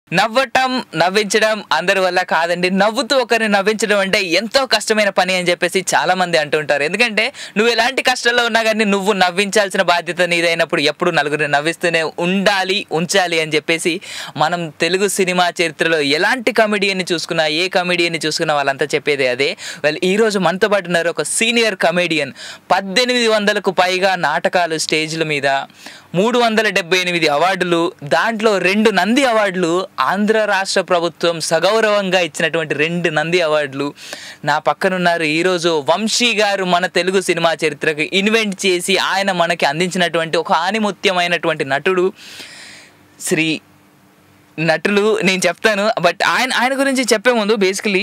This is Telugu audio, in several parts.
నవ్వటం నవ్వించడం అందరి వల్ల కాదండి నవ్వుతూ ఒకరిని నవ్వించడం అంటే ఎంతో కష్టమైన పని అని చెప్పేసి చాలా మంది అంటుంటారు ఎందుకంటే నువ్వు ఎలాంటి కష్టాల్లో ఉన్నా కానీ నువ్వు నవ్వించాల్సిన బాధ్యత నీదైనప్పుడు ఎప్పుడు నలుగురిని నవ్విస్తూనే ఉండాలి ఉంచాలి అని చెప్పేసి మనం తెలుగు సినిమా చరిత్రలో ఎలాంటి కమెడియన్ని చూసుకున్నా ఏ కమెడియన్ని చూసుకున్నా వాళ్ళంతా చెప్పేదే అదే వాళ్ళు ఈ రోజు మనతో పాటు ఉన్నారు ఒక సీనియర్ కమెడియన్ పద్దెనిమిది వందలకు పైగా నాటకాలు స్టేజ్ల మీద మూడు వందల డెబ్బై ఎనిమిది అవార్డులు దాంట్లో రెండు నంది అవార్డులు ఆంధ్ర రాష్ట్ర ప్రభుత్వం సగౌరవంగా ఇచ్చినటువంటి రెండు నంది అవార్డులు నా పక్కనున్నారు ఈరోజు వంశీ గారు మన తెలుగు సినిమా చరిత్రకు ఇన్వెంట్ చేసి ఆయన మనకి అందించినటువంటి ఒక ఆనిముత్యమైనటువంటి నటుడు శ్రీ నటులు నేను చెప్తాను బట్ ఆయన ఆయన గురించి చెప్పే ముందు బేసికలీ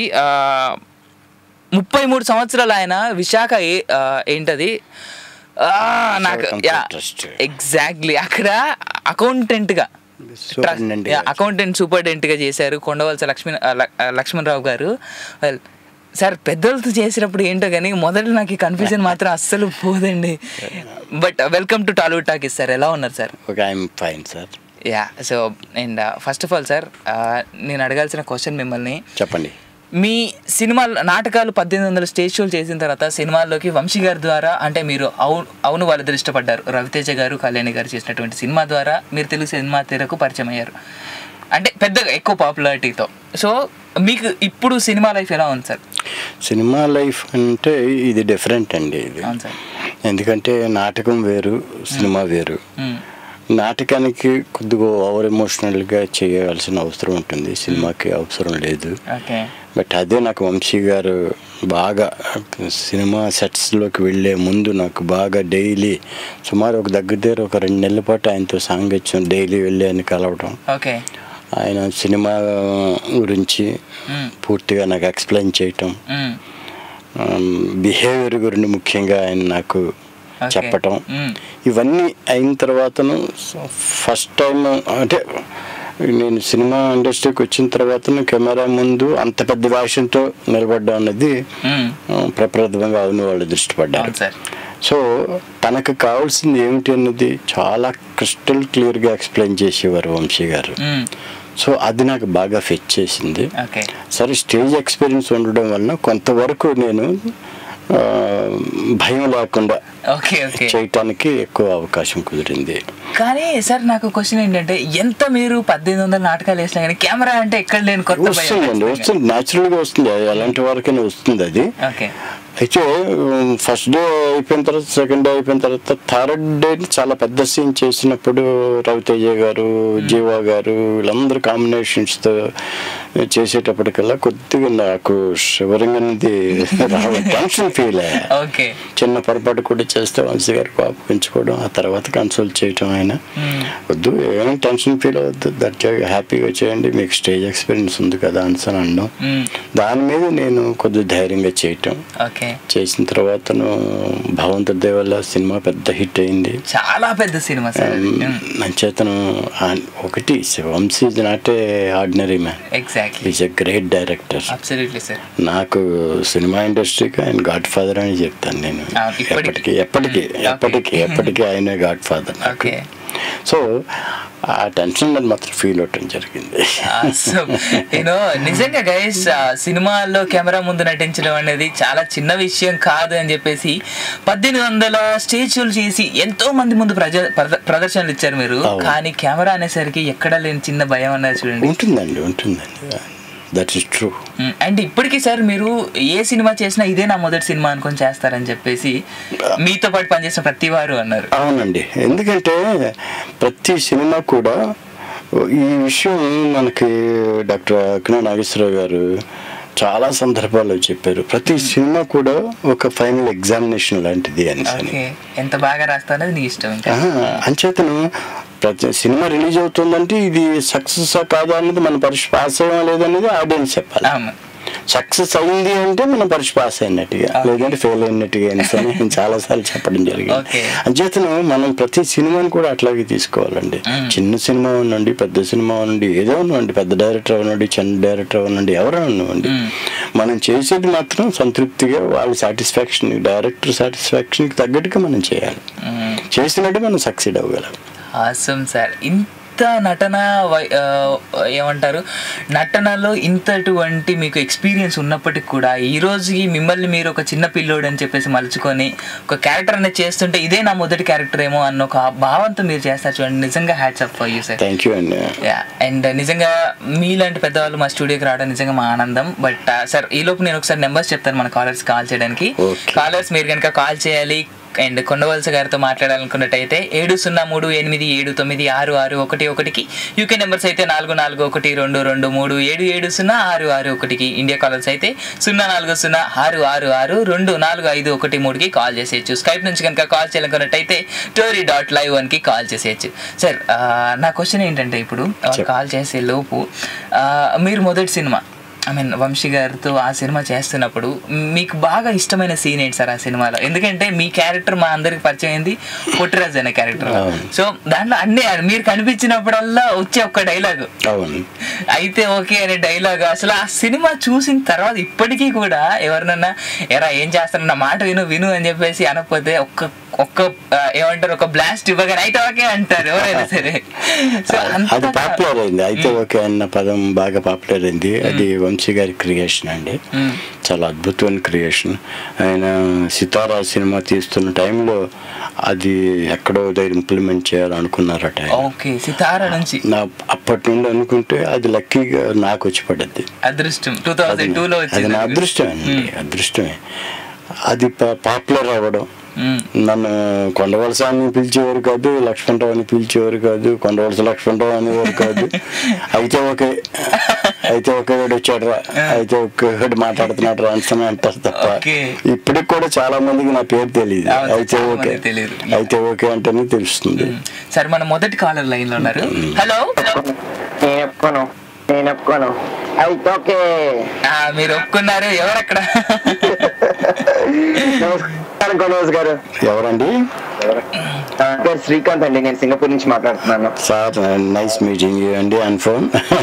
ముప్పై మూడు సంవత్సరాలు ఆయన విశాఖ ఏ- ఆ, ఏంటది ఆ, నాకు Computer Trust. ఎగ్జాక్ట్లీ అక్కడ అకౌంటెంట్గా Superintendent గా. అకౌంటెంట్ సూపరింటెండెంట్గా చేశారు కొండవలస లక్ష్మణ్ ఆ, లక్- ఆ, లక్ష్మణరావు గారు వెల్ సార్ పెద్దలతో చేసినప్పుడు ఏంటో కానీ మొదట నాకు ఈ కన్ఫ్యూజన్ మాత్రం అస్సలు పోదండి but welcome to Tollywood talkies sir ఎలా ఉన్నారు sir okay I'm fine sir ya so and first of all sir నేను అడగాల్సిన క్వశ్చన్ మిమ్మల్ని చెప్పండి మీ సినిమా నాటకాలు పద్దెనిమిది వందల స్టేజ్ షోలు చేసిన తర్వాత సినిమాల్లోకి వంశీ గారి ద్వారా అంటే మీరు అవును అవును వాళ్ళిద్దరు ఇష్టపడ్డారు రవితేజ గారు కళ్యాణి గారు చేసినటువంటి సినిమా ద్వారా మీరు తెలుగు సినిమా తెరకు పరిచయం అయ్యారు అంటే పెద్దగా ఎక్కువ పాపులారిటీతో సో మీకు ఇప్పుడు సినిమా లైఫ్ ఎలా ఉంది సార్ సినిమా లైఫ్ అంటే ఇది డిఫరెంట్ అండి ఇది అవును సార్ ఎందుకంటే నాటకం వేరు సినిమా వేరు మ్మ్. నాటకానికి కొద్దిగా ఓవర్ ఎమోషనల్గా చేయవలసిన అవసరం ఉంటుంది సినిమాకి అవసరం లేదు ఓకే బట్ అదే నాకు వంశీ గారు బాగా సినిమా సెట్స్లోకి వెళ్ళే ముందు నాకు బాగా డైలీ సుమారు ఒక దగ్గర దగ్గర ఒక రెండు నెలల పాటు ఆయనతో సాంగత్యం డైలీ వెళ్ళి ఆయన కలవడం ఓకే ఆయన సినిమా గురించి మ్మ్. పూర్తిగా నాకు ఎక్స్ప్లెయిన్ చేయటం మ్మ్. బిహేవియర్ గురించి ముఖ్యంగా ఆయన నాకు Okay. చెప్పటం మ్మ్. ఇవన్నీ అయిన తర్వాతను ఫస్ట్ టైం అంటే నేను సినిమా ఇండస్ట్రీకి వచ్చిన తర్వాత కెమెరా ముందు అంత పెద్ద భాషతో నిలబడ్డం అన్నది మ్మ్. ఆ, ప్రప్రథమంగా అవును వాళ్ళు దృష్టి పడ్డారు అవును సార్ సో తనకు కావాల్సింది ఏమిటి అన్నది చాలా క్రిస్టల్ క్లియర్గా ఎక్స్ప్లెయిన్ చేసేవారు వంశీ గారు మ్మ్. సో అది నాకు బాగా ఫెచ్ చేసింది ఓకే సరే స్టేజ్ ఎక్స్పీరియన్స్ ఉండడం వలన కొంతవరకు నేను ఆ, భయం లేకుండా ఓకే ఓకే చేయటానికి ఎక్కువ అవకాశం కుదిరింది కానీ సార్ నాకు క్వశ్చన్ ఏంటంటే ఎంత మీరు పద్దెనిమిది వందల నాటకాలు వేసినా కానీ కెమెరా అంటే ఎక్కడ లేని కొత్త భయం వస్తుందండి వస్తుంది న్యాచురల్గా వస్తుంది అది ఎలాంటి వారికైనా వస్తుంది అది ఓకే అయితే ఫస్ట్ డే అయిపోయిన తర్వాత సెకండ్ డే అయిపోయిన తర్వాత థర్డ్ డే చాలా పెద్ద సీన్ చేసినప్పుడు రవితేజ గారు జీవా గారు వీళ్ళందరూ కాంబినేషన్స్తో చేసేటప్పటికల్లా కొద్దిగా నాకు షివరింగ్ అనేది రావడం టెన్షన్ ఫీల్ అయ్యా ఓకే చిన్న పొరపాటు కూడా చేస్తే వంశీ గారు కోపం పెంచుకోవడం ఆ తర్వాత కన్సల్ట్ చేయటం ఆయన వద్దు ఏమైనా టెన్షన్ ఫీల్ అవద్దు దట్ హ్యాపీగా చేయండి మీకు స్టేజ్ ఎక్స్పీరియన్స్ ఉంది కదా అని అనడం దాని మీద నేను కొద్ది ధైర్యంగా చేయటం ఓకే చేసిన తర్వాత భగవంతుడి దయ వల్ల సినిమా పెద్ద హిట్ అయింది చాలా పెద్ద సినిమా సార్ మంచేతను ఒకటి Vamshi is not a ordinary man exactly is a great director absolutely sir నాకు సినిమా ఇండస్ట్రీకి ఆయన గాడ్ ఫాదర్ అని చెప్తాను నేను అవును, ఇప్పటికి. ఎప్పటికీ ఎప్పటికీ Okay. ఎప్పటికీ ఎప్పటికీ ఆయనే గాడ్ ఫాదర్ నాకు ఓకే సో ఆ టెన్షన్ నేను మాత్రం ఫీల్ అవటం జరిగింది నేను నిజంగా గైస్ సినిమాల్లో కెమెరా ముందు నటించడం అనేది చాలా చిన్న విషయం కాదు అని చెప్పేసి పద్దెనిమిది వందల స్టేజ్లు చేసి ఎంతో మంది ముందు ప్రజ ప్రద- ప్రదర్శనలు ఇచ్చారు మీరు అవును. కానీ కెమెరా అనేసరికి ఎక్కడా లేని చిన్న భయం అన్నారు చూడండి ఉంటుందండి ఉంటుందండి దట్ ఈస్ ట్రూ అండ్ ఇప్పటికీ సార్ మీరు ఏ సినిమా చేసినా ఇదే నా మొదటి సినిమా అనుకొని చేస్తారని చెప్పేసి మీతో పాటు పనిచేసిన ప్రతి వారు అన్నారు అవునండి ఎందుకంటే ప్రతి సినిమా కూడా ఈ విషయం మనకి డాక్టర్ అక్కిన నాగేశ్వరరావు గారు చాలా సందర్భాల్లో చెప్పారు ప్రతి సినిమా కూడా ఒక ఫైనల్ ఎగ్జామినేషన్ లాంటిది అని ఓకే ఎంత బాగా రాస్తా అనేది నీ ఇష్టం ఇంకా అంచేతను ప్రతి సినిమా రిలీజ్ అవుతుందంటే ఇది సక్సెస్ కాదా అనేది మన పరీక్ష పాస్ అయ్యా లేదనేది ఆడియన్స్ చెప్పాలి అవును సక్సెస్ అయింది అంటే మనం పరీక్ష పాస్ అయినట్టుగా Okay. లేదంటే ఫెయిల్ అయినట్టుగా అనేసి అని నేను చాలా సార్లు చెప్పడం జరిగింది Okay. అంచేతను మనం ప్రతి సినిమాని కూడా అట్లాగే తీసుకోవాలండి Mm. చిన్న సినిమా ఉండండి పెద్ద సినిమా ఉండండి ఏదో ఉండండి పెద్ద డైరెక్టర్ అవ్వండి చిన్న డైరెక్టర్ అవ్వండి ఎవరైనా ఉండండి Mm. మనం చేసేది మాత్రం సంతృప్తిగా వాళ్ళ సాటిస్ఫాక్షన్ డైరెక్టర్ సాటిస్ఫాక్షన్కి తగ్గట్టుగా మనం చేయాలి చేసినట్టు మనం సక్సీడ్ అవ్వగలం ఆసమ్ సార్ ఇంత ఇంత నటన వై- ఆ, ఏమంటారు నటనలో ఇంతటువంటి మీకు ఎక్స్పీరియన్స్ ఉన్నప్పటికీ కూడా ఈ రోజుకి మిమ్మల్ని మీరు ఒక చిన్న పిల్లోడు అని చెప్పేసి మలుచుకొని ఒక క్యారెక్టర్ అనేది చేస్తుంటే ఇదే నా మొదటి క్యారెక్టర్ ఏమో అన్న ఒక భావంతో మీరు చేస్తారు చూడండి నిజంగా hats up for you sir thank you అండి అండ్ నిజంగా మీలాంటి పెద్దవాళ్ళు మా స్టూడియోకి రావడం నిజంగా మా ఆనందం బట్ సార్ ఈ లోపు నేను ఒకసారి నెంబర్స్ చెప్తాను మన కాలర్స్ కాల్ చేయడానికి Okay. కాలర్స్ మీరు కనుక కాల్ చేయాలి అండ్ కొండవలస గారితో మాట్లాడాలనుకున్నట్టయితే ఏడు సున్నా మూడు ఎనిమిది ఏడు తొమ్మిది ఆరు ఆరు ఒకటి ఒకటికి యూకే నెంబర్స్ అయితే నాలుగు నాలుగు ఒకటి రెండు రెండు మూడు ఏడు ఏడు సున్నా ఆరు ఆరు ఒకటికి ఇండియా కాలర్స్ అయితే సున్నా నాలుగు సున్నా ఆరు ఆరు ఆరు రెండు నాలుగు ఐదు ఒకటి మూడుకి కాల్ చేసేయచ్చు స్కైప్ నుంచి కనుక కాల్ చేయాలనుకున్నట్టయితే టోరీ డాట్ లైవ్ వన్కి కాల్ చేసేయచ్చు సార్ ఆ, నా క్వశ్చన్ ఏంటంటే ఇప్పుడు చెప్పు. కాల్ చేసే లోపు ఆ, మీరు మొదటి సినిమా ఐ మీన్ వంశీ గారితో ఆ సినిమా చేస్తున్నప్పుడు మీకు బాగా ఇష్టమైన సీన్ ఏంటి సార్ ఆ సినిమాలో ఎందుకంటే మీ క్యారెక్టర్ మా అందరికి పరిచయం అయింది పొట్టిరాజు అనే క్యారెక్టర్ అవును. సో దాంట్లో అన్ని మీరు కనిపించినప్పుడల్లా వచ్చే ఒక్క డైలాగ్ అవును అయితే ఓకే అనే డైలాగ్ అసలు ఆ సినిమా చూసిన తర్వాత ఇప్పటికీ కూడా ఎవరినన్నా ఎరా ఏం చేస్తారన్న మాట విను విను అని చెప్పేసి అనకపోతే ఒక్క ఒక్క ఆ, ఏమంటారు ఒక బ్లాస్ట్ ఇవ్వగానే అయితే ఓకే అంటారు ఎవరైనా సరే సో అది పాపులర్ అయింది అయితే ఓకే అన్న పదం బాగా పాపులర్ అయింది అది వంశీ గారి క్రియేషన్ అండి చాలా అద్భుతమైన క్రియేషన్ ఆయన సితారా సినిమా తీస్తున్న టైంలో అది ఎక్కడో దగ్గర ఇంప్లిమెంట్ చేయాలనుకున్నారట ఆయన. ఓకే సితార నుంచి నా అప్పటి నుండి అనుకుంటే అది లక్కీగా నాకు వచ్చి పడ్డది అదృష్టం టూ అది థౌజండ్ టూలో అది వచ్చింది నా అదృష్టం అండి అదృష్టమే అది పాపులర్ అవ్వడం మ్మ్. నన్ను కొండవలస అని పిలిచేవారు కాదు లక్ష్మణరావు అని పిలిచేవారు కాదు కొండవలస లక్ష్మణరావు అనేవారు కాదు అయితే ఒకే అయితే ఒకేవాడు వచ్చాడు రా అయితే ఒకేవాడు మాట్లాడుతున్నాడు రా అని అంటారు తప్ప Okay. ఇప్పటికి కూడా చాలా మందికి నా పేరు తెలియదు అవును, అయితే చాలా ఓకే మందికి తెలీదు. అయితే ఓకే అంటేనే తెలుస్తుంది సరే మన మొదటి కాలర్ లైన్ లో ఉన్నారు హలో నేను ఒప్పుకోను నేను ఒప్పుకోను అయితే ఓకే ఆ, మీరు ఒప్పుకున్నారు ఎవరు అక్కడ నమస్కారం కొనోజ్ గారు ఎవరండి నా పేరు శ్రీకాంత్ అండి నేను సింగపూర్ నుంచి మాట్లాడుతున్నాను సార్ నైస్ మీటింగ్ అండి అన్ ఫోన్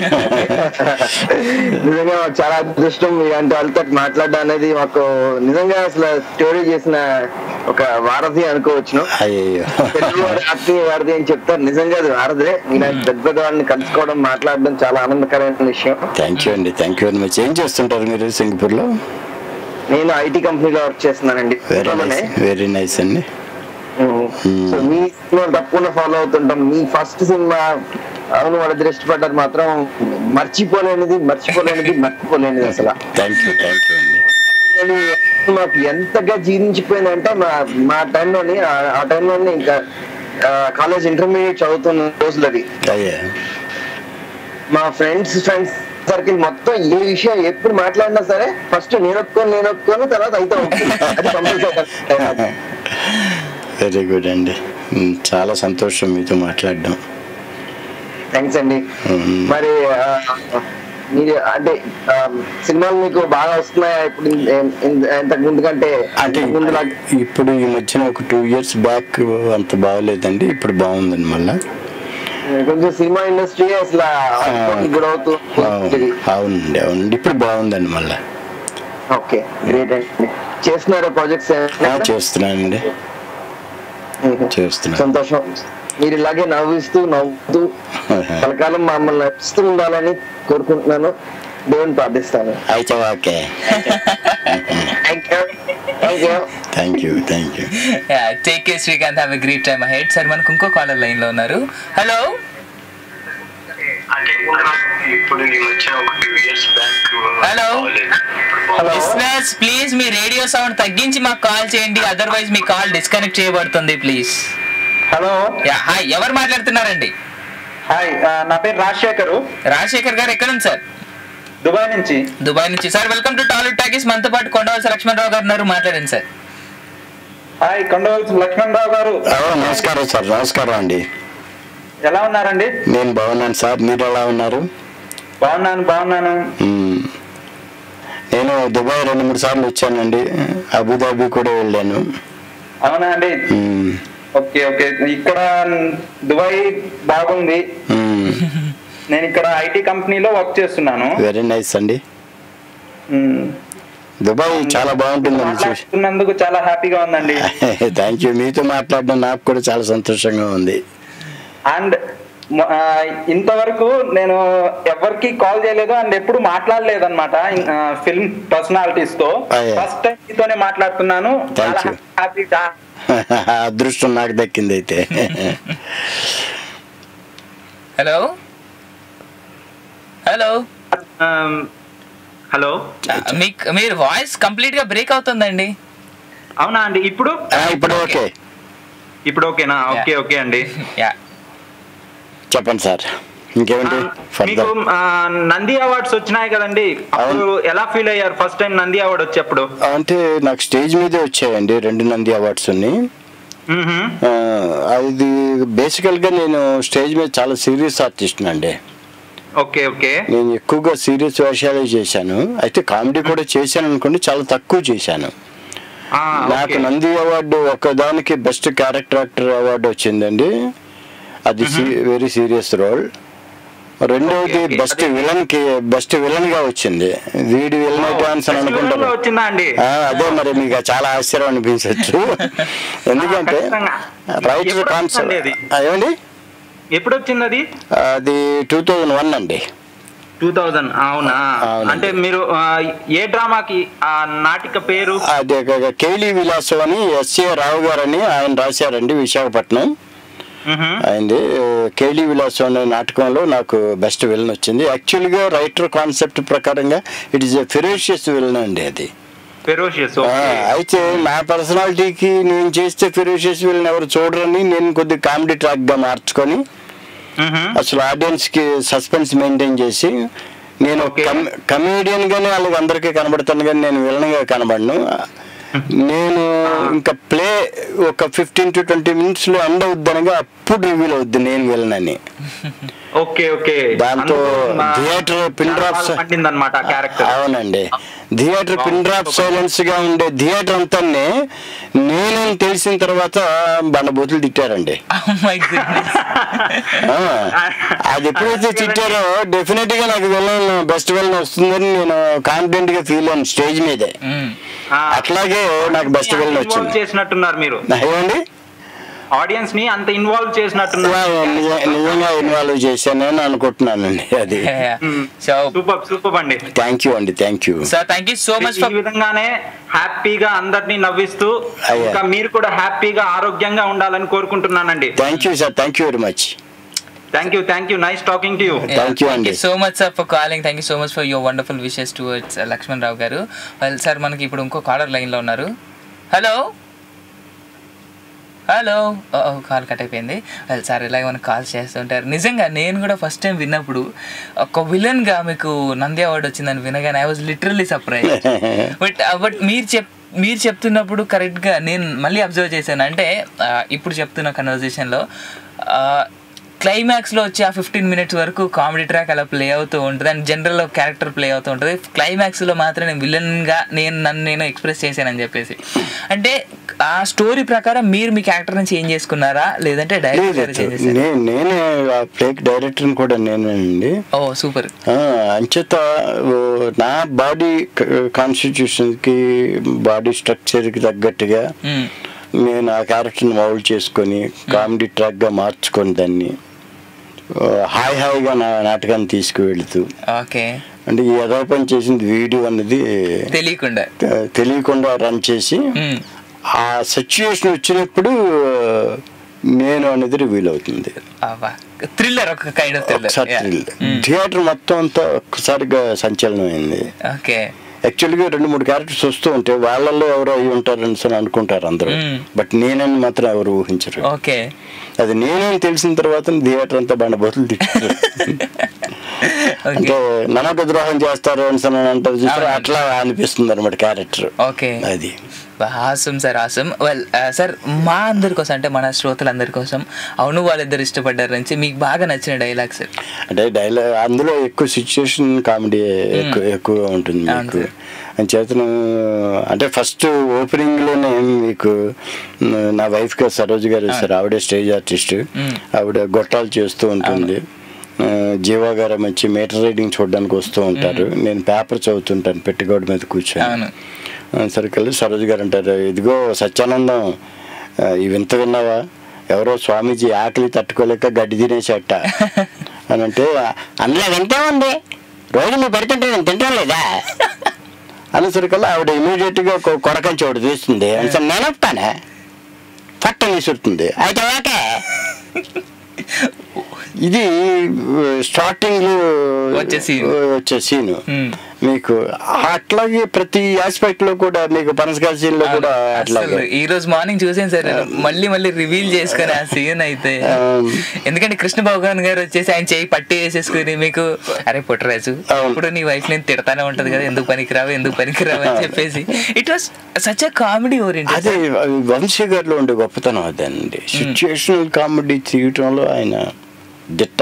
నిజంగా మాకు చాలా అదృష్టం ఇలాంటి వాళ్ళతో మాట్లాడడం అనేది మాకు నిజంగా అసలు స్టోరీ చేసిన ఒక వారధి అనుకోవచ్చును అయ్యో తెలుగు వారి ఆత్మీయ వారధి అని చెప్తారు నిజంగా అది వారధే ఇలాంటి పెద్ద పెద్ద వాళ్ళని కలుసుకోవడం మాట్లాడడం చాలా ఆనందకరమైన విషయం థ్యాంక్ యూ అండి థ్యాంక్ యూ వెరీ మచ్ ఏం చేస్తుంటారు మీరు సింగపూర్లో నేను ఐటీ కంపెనీలో వర్క్ చేస్తున్నానండి వెరీ ఇంట్లోనే. నైస్ వెరీ నైస్ అండి సో మీ సినిమా తప్పకుండా ఫాలో అవుతుంటాం మీ ఫస్ట్ సినిమా అవును వాళ్ళ దృష్టి పడ్డారు మాత్రం మర్చిపోలేనిది మర్చిపోలేనిది మర్చిపోలేనిది అసలు థ్యాంక్ యూ థ్యాంక్ యూ అండి కానీ మాకు ఎంతగా జీర్ణించిపోయిందంటే మా మా టైంలోని ఆ టైంలోని ఇంకా కాలేజ్ ఇంటర్మీడియట్ చదువుతున్న రోజులు అవి అయ్యా మా ఫ్రెండ్స్ ఫ్రెండ్స్ సర్కిల్ మొత్తం ఏ విషయం ఎప్పుడు మాట్లాడినా సరే ఫస్ట్ నేను ఒప్పుకోను నేను ఒప్పుకోను తర్వాత అయితే ఒప్పుకోను. అది కంపల్సరీ వెరీ గుడ్ అండి మ్, చాలా సంతోషం మీతో మాట్లాడడం థ్యాంక్స్ అండి మ్మ్. మరి ఆ, మీరు అంటే ఆ, సినిమాలు మీకు బాగా వస్తున్నాయా ఇప్పుడు ఇన్- ఇన్- ఇంతకు ముందు కంటే అంటే ఇంతకు ముందు లాగా ఇప్పుడు ఈ మధ్యన ఒక టూ ఇయర్స్ బ్యాక్ అంత బాగలేదండి ఇప్పుడు బాగుందండి మళ్ళా కొంచెం సినిమా ఇండస్ట్రీ అసలు గురవుతూ అవును, అవునండి అవునండి ఇప్పుడు బాగుందండి మళ్ళా ఓకే గ్రేట్ అండి చేస్తున్నారా ప్రాజెక్ట్స్ ఆ, చేస్తున్నానండి చేస్తున్నా సంతోషం మీరు ఇలాగే నవ్విస్తూ నవ్వుతూ కలకాలం మమ్మల్ని నడుస్తూ ఉండాలని కోరుకుంటున్నాను దేవుని ప్రార్థిస్తాను అయితే okay thank you thank you thank you thank you take care Srikanth have a great time head sir మనకు ఇంకో కాలర్ లైన్ లో ఉన్నారు హలో అంటే ఇప్పుడు ఈ మధ్య ఒక two years back Hello. Hello listeners please మీ రేడియో సౌండ్ తగ్గించి మాకు కాల్ చేయండి అదర్వైజ్ మీ కాల్ డిస్కనెక్ట్ చేయబడుతుంది ప్లీజ్ హలో హాయ్ ఎవరు మాట్లాడుతున్నారండి హాయ్ ఆ, నా పేరు రాజశేఖరు రాజశేఖర్ గారు ఎక్కడ ఉంది సార్ దుబాయ్ నుంచి దుబాయ్ నుంచి sir welcome to Tollywood talkies మనతో పాటు కొండవలసి లక్ష్మణరావు గారు ఉన్నారు మాట్లాడండి సార్ హాయ్ కొండవలసి లక్ష్మణ్ రావు గారు ఓ, నమస్కారం సార్ నమస్కారం అండి ఎలా ఉన్నారండి నేను బాగున్నాను సార్ మీరు ఎలా ఉన్నారు బాగున్నాను బాగున్నాను మ్మ్. నేను దుబాయ్ రెండు మూడు సార్లు వచ్చానండి అబుదాబి కూడా వెళ్ళాను అవునా అండి మ్మ్. ఓకే ఓకే ఇక్కడ దుబాయ్ బాగుంది మ్మ్. నేను ఇక్కడ ఐటీ కంపెనీలో వర్క్ చేస్తున్నాను వెరీ నైస్ అండి మ్మ్. దుబాయ్ చాలా బాగుంటుందండి చూసి మాట్లాడుతున్నందుకు చాలా హ్యాపీగా ఉందండి థ్యాంక్ యూ మీతో మాట్లాడడం నాకు కూడా చాలా సంతోషంగా ఉంది అండ్ మ- ఆ, ఇంతవరకు నేను ఎవరికి కాల్ చేయలేదు అండ్ ఎప్పుడు మాట్లాడలేదు అనమాట ఫిల్మ్ పర్సనాలిటీస్ తో అయ్యా. ఫస్ట్ టైం మీతోనే మాట్లాడుతున్నాను Thank చాలా you. హ్యాపీగా అదృష్టం నాకు దక్కింది అయితే హలో హలో హలో మీకు మీరు వాయిస్ కంప్లీట్ గా బ్రేక్ అవుతుందండి అవునా అండి ఇప్పుడు ఆ, ఇప్పుడు ఓకే ఇప్పుడు ఓకేనా ఓకే ఓకే అండి యా చెప్పండి సార్ ఇంకేమిటి ఆ, మీకు ఫర్దర్ ఆ, నంది అవార్డ్స్ వచ్చినాయి కదండి అప్పుడు ఎలా ఫీల్ అయ్యారు ఫస్ట్ టైం నంది అవార్డ్ వచ్చేప్పుడు అంటే నాకు స్టేజ్ మీదే వచ్చాయండి రెండు నంది అవార్డ్స్ ఉన్నాయి మ్హూ. ఆ, అది బేసికల్గా నేను స్టేజ్ మీద చాలా సీరియస్ ఆర్టిస్ట్ అండి ఓకే ఓకే నేను ఎక్కువగా సీరియస్ వేషాలే చేశాను అయితే కామెడీ కూడా చేశాను అనుకోండి చాలా తక్కువ చేశాను ఆ, నాకు ఓకే. నంది అవార్డు ఒకదానికి బెస్ట్ క్యారెక్టర్ యాక్టర్ అవార్డు వచ్చిందండి అది వెరీ సీరియస్ రోల్ రెండవది ఓకే. బెస్ట్ అది- విలన్ కి బెస్ట్ విలన్ గా వచ్చింది వీడి విలన్ డాన్స్ అని Best villain అనుకుంటారు లో వచ్చిందా అండి ఆ, అదే మరి మీకు చాలా ఆశ్చర్యం అనిపించవచ్చు ఎందుకంటే ఖచ్చితంగా. రైటర్ ఎప్పుడు కాన్సెప్ట్ వచ్చిందండి అది? ఏమండి ఎప్పుడు వచ్చింది అది అది టూ థౌజండ్ వన్ అండి టూ థౌజండ్ అవునా అవునండి. అంటే మీరు ఆ, ఏ డ్రామాకి ఆ నాటిక పేరు అది ఒక కేళీ విలాసం అని ఎస్ఏ రావు గారని ఆయన రాశారండి విశాఖపట్నం మ్హూ. అయింది కేళీ విలాసం అనే నాటకంలో నాకు బెస్ట్ విలన్ వచ్చింది యాక్చువల్గా రైటర్ కాన్సెప్ట్ ప్రకారంగా it is a ferocious villain అండి అది ఫెరోషియస్ ఆ, ఓకే అయితే నా పర్సనాలిటీకి నేను చేస్తే ఫిరోషియస్ విలన్ ఎవరు చూడరని నేను కొద్ది కామెడీ ట్రాక్ గా మార్చుకొని మ్హూ. అసలు ఆడియన్స్ కి సస్పెన్స్ మెయింటైన్ చేసి నేను Okay. కమేడియన్ గానే వాళ్ళకి అందరికీ కనబడతాను కానీ నేను విలన్ గా కనబడను నేను ఇంకా ప్లే ఒక ఫిఫ్టీన్ టు ట్వంటీ మినిట్స్ లో ఎండ్ అవుద్దనగా అప్పుడు రివీల్ అవుద్ది నేను విలన్ అని ఓకే ఓకే దాంతో థియేటర్ పిన్ డ్రాప్స్ పండింది అనమాట క్యారెక్టర్ అవునండి థియేటర్ పిన్ డ్రాప్ సైలెన్స్ గా ఉండే థియేటర్ అంతా నేనని తెలిసిన తర్వాత బండబూతులు తిట్టారండి మై గుడ్నెస్ ఆ, అది ఎప్పుడైతే తిట్టారో డెఫినెట్ గా నాకు వెళ్ళాను బెస్ట్ వెళ్ళని వస్తుందని నేను కాన్ఫిడెంట్ గా ఫీల్ అయ్యాను స్టేజ్ మీదే అట్లాగే నాకు బెస్ట్ వెళ్ళని వచ్చింది చేసినట్టున్నారు మీరు ఏమండి ఆడియన్స్ ని అంత ఇన్వాల్వ్ చేసినట్టున్నారు నిజ- నిజంగా ఇన్వాల్వ్ చేశానని అనుకుంటున్నానండి అది సో సూపర్ సూపర్ అండి థ్యాంక్ యూ అండి thank you sir thank you so much ఈ ఫర్ విధంగానే హ్యాపీగా అందరినీ నవ్విస్తూ అయ్యా. ఇంకా మీరు కూడా హ్యాపీగా ఆరోగ్యంగా ఉండాలని కోరుకుంటున్నానండి thank you sir thank you very much thank you thank you nice talking to you Thank you అండి. So much sir for calling thank you so much for your wonderful wishes towards Lakshman Rao garu well sir మనకి ఇప్పుడు ఇంకో కాలర్ లైన్లో ఉన్నారు హలో హలో కాల్ కట్ అయిపోయింది వెల్ సార్ ఇలాగ మనకు కాల్స్ చేస్తుంటారు నిజంగా నేను కూడా ఫస్ట్ టైం విన్నప్పుడు ఒక విలన్గా మీకు నంది అవార్డు వచ్చిందని వినగానే I was literally surprise but but మీరు చెప్ మీరు చెప్తున్నప్పుడు కరెక్ట్గా నేను మళ్ళీ అబ్జర్వ్ చేశాను అంటే ఆ, ఇప్పుడు చెప్తున్న కన్వర్జేషన్లో క్లైమాక్స్లో వచ్చి ఆ ఫిఫ్టీన్ మినిట్స్ వరకు కామెడీ ట్రాక్ అలా ప్లే అవుతూ ఉంటుంది అండ్ జనరల్లో క్యారెక్టర్ ప్లే అవుతూ ఉంటుంది క్లైమాక్స్లో మాత్రం నేను విలన్గా నేను నన్ను నేను ఎక్స్ప్రెస్ చేశానని చెప్పేసి అంటే ఆ స్టోరీ ప్రకారం మీరు మీ క్యారెక్టర్ని చేంజ్ చేసుకున్నారా లేదంటే డైరెక్టర్ చేంజ్ చేశారు నేను నేనే ఆ ప్లేక్ డైరెక్టర్ కూడా నేనేనండి ఓ సూపర్ ఆ, అంచేత ఓ, నా బాడీ కాన్స్టిట్యూషన్కి బాడీ స్ట్రక్చర్కి తగ్గట్టుగా నేను ఆ క్యారెక్టర్ని మౌల్డ్ చేసుకొని కామెడీ ట్రాక్గా మార్చుకొని దాన్ని ఆ, హాయ్ హాయిగా నా నాటకాన్ని తీసుకువెళుతూ ఓకే అంటే ఈ యథా పని చేసింది వీడియో అన్నది తెలియకుండా తె- తెలియకుండా రన్ చేసి మ్మ్. ఆ సిచ్యుయేషన్ వచ్చినప్పుడు నేను అనేది రివీల్ అవుతుంది థ్రిల్లర్ ఒక కైండ్ ఆఫ్ ఒకసారి థ్రిల్లర్ థియేటర్ మొత్తం అంతా ఒక్కసారిగా సంచలనం అయింది ఓకే యాక్చువల్గా రెండు మూడు క్యారెక్టర్స్ వస్తూ ఉంటే వాళ్ళల్లో ఎవరో అయి ఉంటారని అని అనుకుంటారు అందరూ మ్మ్. బట్ నేనని మాత్రం ఎవరు ఊహించరు ఓకే అది నేనని తెలిసిన తర్వాత థియేటర్ అంతా బండబోతులు తిట్టారు అంటే నమ్మక ద్రోహం చేస్తారు అని అని అంటారు చూసారా అవునండి. అట్లా అనిపిస్తుంది అనమాట క్యారెక్టర్ ఓకే అది awesome sir awesome well sir మా అందరి కోసం అంటే మన శ్రోతలందరి కోసం అవును వాళ్ళిద్దరు ఇష్టపడ్డారు నుంచి మీకు బాగా నచ్చిన డైలాగ్ సార్ అంటే డైలాగ్ అందులో ఎక్కువ సిచ్యుయేషన్ కామెడీ ఎక్కువ ఎక్కువగా ఉంటుంది అవును మీకు సార్. అంచేతను అంటే ఫస్ట్ ఓపెనింగ్ లోనే మీకు న- నా వైఫ్ గా సరోజ్ గారు సార్ ఆవిడ స్టేజ్ ఆర్టిస్ట్ మ్మ్. ఆవిడ గొట్టాలు చేస్తూ ఉంటుంది ఆ, జీవా గారు మంచి మీటర్ రీడింగ్ చూడడానికి వస్తూ ఉంటారు నేను పేపర్ చదువుతుంటాను పెట్టిగోడ మీద కూర్చొని అవును ఆ, సరికెళ్ళి సరోజ్ గారు అంటారు ఇదిగో సత్యానందం ఆ, ఈ వింత విన్నావా ఎవరో స్వామీజీ ఆకలి తట్టుకోలేక గడ్డి తినేసట అని అంటే అందులో వింటే ఉంది రోజు నువ్వు పెడుతుంటే నేను తింటాం లేదా అనేసరికల్లా ఆవిడ ఇమీడియట్ గా ఒక కొరకం చోటు తీస్తుంది అంటే నేను వస్తానే పట్టం విసురుతుంది అయితే ఓకే ఇది స్టార్టింగ్ లో వచ్చే scene. వచ్చే సీన్ Hmm. మీకు అట్లాగే ప్రతి ఆస్పెక్ట్ లో కూడా మీకు పనసకాయ సీన్ లో కూడా అసలు అట్లాగే ఈ రోజు మార్నింగ్ చూసాను సార్ నేను మళ్ళీ మళ్ళీ రివీల్ చేసుకుని ఆ సీన్ అయితే Um, ఎందుకంటే కృష్ణ భగవాన్ గారు వచ్చేసి ఆయన చేయి పట్టి వేసేసుకుని మీకు అరే పుట్టరాజు అవును. ఇప్పుడు నీ వైఫ్ నేను తిడతానే ఉంటది కదా ఎందుకు పనికిరావు ఎందుకు పనికిరావు అని చెప్పేసి it was such a comedy oriented అదే అది వంశీ గారిలో ఉండే గొప్పతనం అదండి సిచ్యుయేషనల్ కామెడీ తీయటంలో ఆయన దిట్ట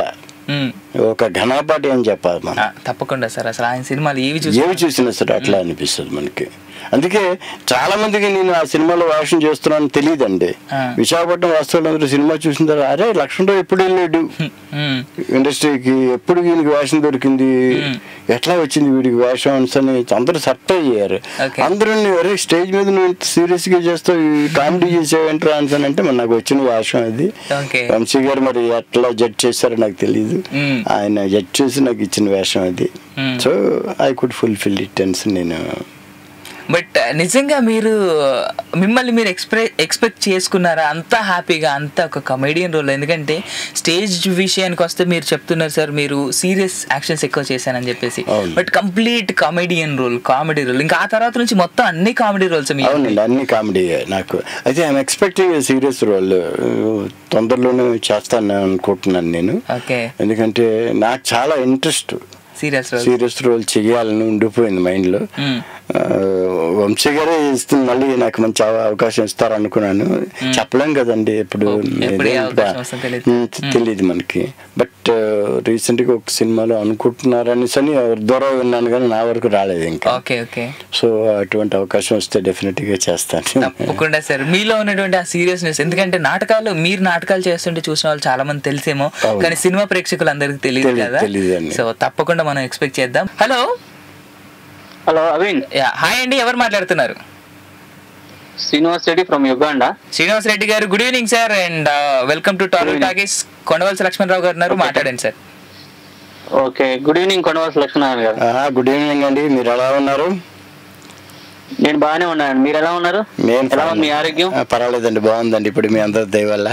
ఒక ఘనపాటి అని చెప్పాలి మనం తప్పకుండా సార్ అసలు ఆయన సినిమాలు ఏవి ఏవి చూసి చూసినా సరే అట్లా అనిపిస్తుంది మనకి అందుకే చాలా మందికి నేను ఆ సినిమాలో వేషం చేస్తున్నాను తెలియదండి ఆ. విశాఖపట్నం వాస్తవులందరూ సినిమా చూసిన తర్వాత అరే లక్ష్మణరావు ఎప్పుడు వెళ్ళాడు ఇండస్ట్రీకి ఎప్పుడు వీనికి వేషం దొరికింది ఎట్లా వచ్చింది వీడికి వేషం అని అందరూ సర్ట్ అయ్యారు Okay. అందరూ అరే స్టేజ్ మీద నువ్వు ఇంత సీరియస్ గా చేస్తావు ఈ కామెడీ చేసేవేంట్రా అని అంటే మరి నాకు వచ్చిన వేషం అది Okay. వంశీ గారు మరి ఎట్లా జడ్జ్ చేశారో నాకు తెలియదు Mm. ఆయన జడ్జ్ చేసి నాకు ఇచ్చిన వేషం అది Mm. So I could fulfil it అని నేను బట్ నిజంగా మీరు మిమ్మల్ని మీరు ఎక్స్ప్రె ఎక్స్పెక్ట్ చేసుకున్నారా అంత హ్యాపీగా అంత ఒక కమెడియన్ రోల్ ఎందుకంటే స్టేజ్ విషయానికి వస్తే మీరు చెప్తున్నారు సార్ మీరు సీరియస్ యాక్షన్స్ ఎక్కువ చేశానని చెప్పేసి అవును. But complete comedian role comedy role ఇంకా ఆ తర్వాత నుంచి మొత్తం అన్ని కామెడీ రోల్స్ మీ అవునండి అన్ని కామెడీ నాకు అయితే ఐఎమ్ ఎక్స్పెక్టింగ్ సీరియస్ రోల్ తొందరలోనే చేస్తాను అనుకుంటున్నాను నేను ఓకే ఎందుకంటే నాకు చాలా interest serious role serious role చేయాలని ఉండిపోయింది మైండ్లో మ్మ్. వంశీ గారే ఇస్తుంది మళ్ళీ నాకు మంచి అవ- అవకాశం ఇస్తారు అనుకున్నాను చెప్పలేం కదండి ఇప్పుడు ఓ, ఎప్పుడు ఏ ఇదేం అవకాశం బా- వస్తుందో తెలీదు. మ్మ్, తెలియదు మనకి బట్ రీసెంట్ గా ఒక సినిమాలో అనుకుంటున్నారనేసి అని దూరం విన్నాను కానీ నా వరకు రాలేదు ఇంకా ఓకే ఓకే సో అటువంటి అవకాశం వస్తే డెఫినెట్ గా చేస్తాను తప్పకుండా సార్ మీలో ఉన్నటువంటి ఆ సీరియస్నెస్ ఎందుకంటే నాటకాలు మీరు నాటకాలు చేస్తుంటే చూసిన వాళ్ళు చాలా మంది తెలిసేమో అవును. కానీ సినిమా ప్రేక్షకులు అందరికి తెలియదు తెలీదు, కదా తెలీదండి. సో తప్పకుండా మనం ఎక్స్పెక్ట్ చేద్దాం హలో హలో అవిన్ హాయ్ అండి ఎవరు మాట్లాడుతున్నారు Srinivas Reddy from Uganda Srinivas Reddy garu good evening sir and welcome to Tolly evening. Talkies Kondavalasa Lakshmanarao garu ఉన్నారు మాట్లాడండి sir okay good evening Kondavasi Lakshmanarayana garu good evening అండి మీరు ఎలా ఉన్నారు నేను బాగానే ఉన్నాను మీరు ఎలా ఉన్నారు నేను ఎలా ఉంది మీ ఆరోగ్యం ఆ, పర్వాలేదండి బాగుందండి ఇప్పుడు మీ అందరి దయ వల్ల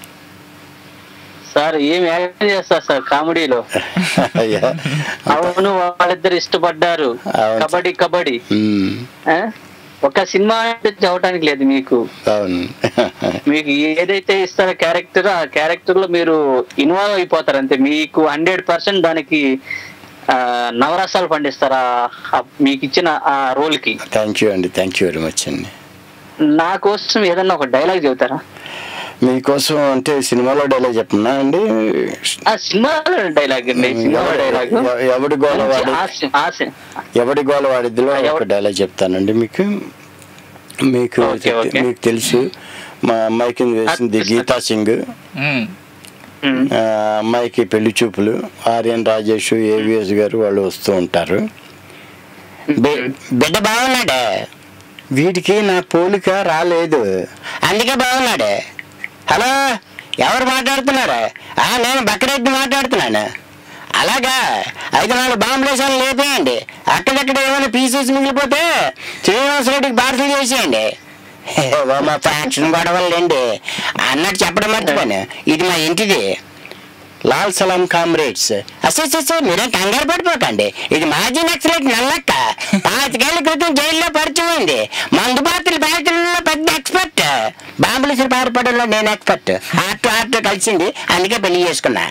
సార్ ఏం యాక్ట్ చేస్తారు సార్ కామెడీలో అయ్యా అవును వాళ్ళిద్దరు ఇష్టపడ్డారు అవును. కబడ్డీ కబడ్డీ మ్మ్. ఆ? ఒక సినిమా చదవటానికి లేదు మీకు అవును మీకు ఏదైతే ఇస్తారో క్యారెక్టర్ ఆ క్యారెక్టర్ లో మీరు ఇన్వాల్వ్ అయిపోతారు అంతే మీకు హండ్రెడ్ పర్సెంట్ దానికి ఆ, నవరసాలు పండిస్తారు ఆ- ఆ మీకు ఇచ్చిన ఆ రోల్ కి థ్యాంక్ యూ అండి థ్యాంక్ యూ వెరీ మచ్ అండి నా కోసం ఏదన్నా ఒక డైలాగ్ చెబుతారా మీకోసం అంటే సినిమాలో డైలాగ్ చెప్పనా అండి ఆ సినిమాలో డైలాగ్ అండి సినిమాలో డైలాగ్ ఎవ- ఎవడి గోల వాడి ఎవడి గోల వాడిద్దిలో ఆ, ఒక ఎవడి- డైలాగ్ చెప్తానండి మీకు మీకు ఓకే, ఓకే. మీకు తెలుసు మా అమ్మాయికి వేసింది గీతా సింగ్ మ్మ్. ఆ, అమ్మాయికి పెళ్లి చూపులు ఆర్యన్ రాజేష్ ఏవిఎస్ గారు వాళ్ళు వస్తూ ఉంటారు బి- బిడ్డ బాగున్నాడే వీడికి నా పోలిక రాలేదు అందుకే బాగున్నాడే హలో ఎవరు మాట్లాడుతున్నారు ఆ, నేను బక్కరెడ్డి మాట్లాడుతున్నాను అలాగా ఐదు నాలుగు బాంబులేసాలు లేపేయండి అక్కడక్కడ ఏమైనా పీసెస్ మిగిలిపోతే శ్రీనివాస రెడ్డికి పార్సల్ చేసేయండి ఏవో మా ఫ్యాక్షన్ గొడవలండి అన్నట్టు చెప్పడం మర్చిపోయాను ఇది మా ఇంటిది లాల్ సలాం కామ్రేడ్స్ అసలు మీరేం కంగారు పడిపోకండి ఇది మాజీ నక్సలైట్ నల్లక్క పాతికేళ్ల క్రితం జైల్లో పరిచయం అయింది మందు పాత్రలు ప్యాకెట్లో పెద్ద ఎక్స్పర్ట్ బాంబులు పారిపడంలో నేను ఎక్స్పర్ట్ హార్ట్ హార్ట్ కలిసింది అందుకే పెళ్లి చేసుకున్నా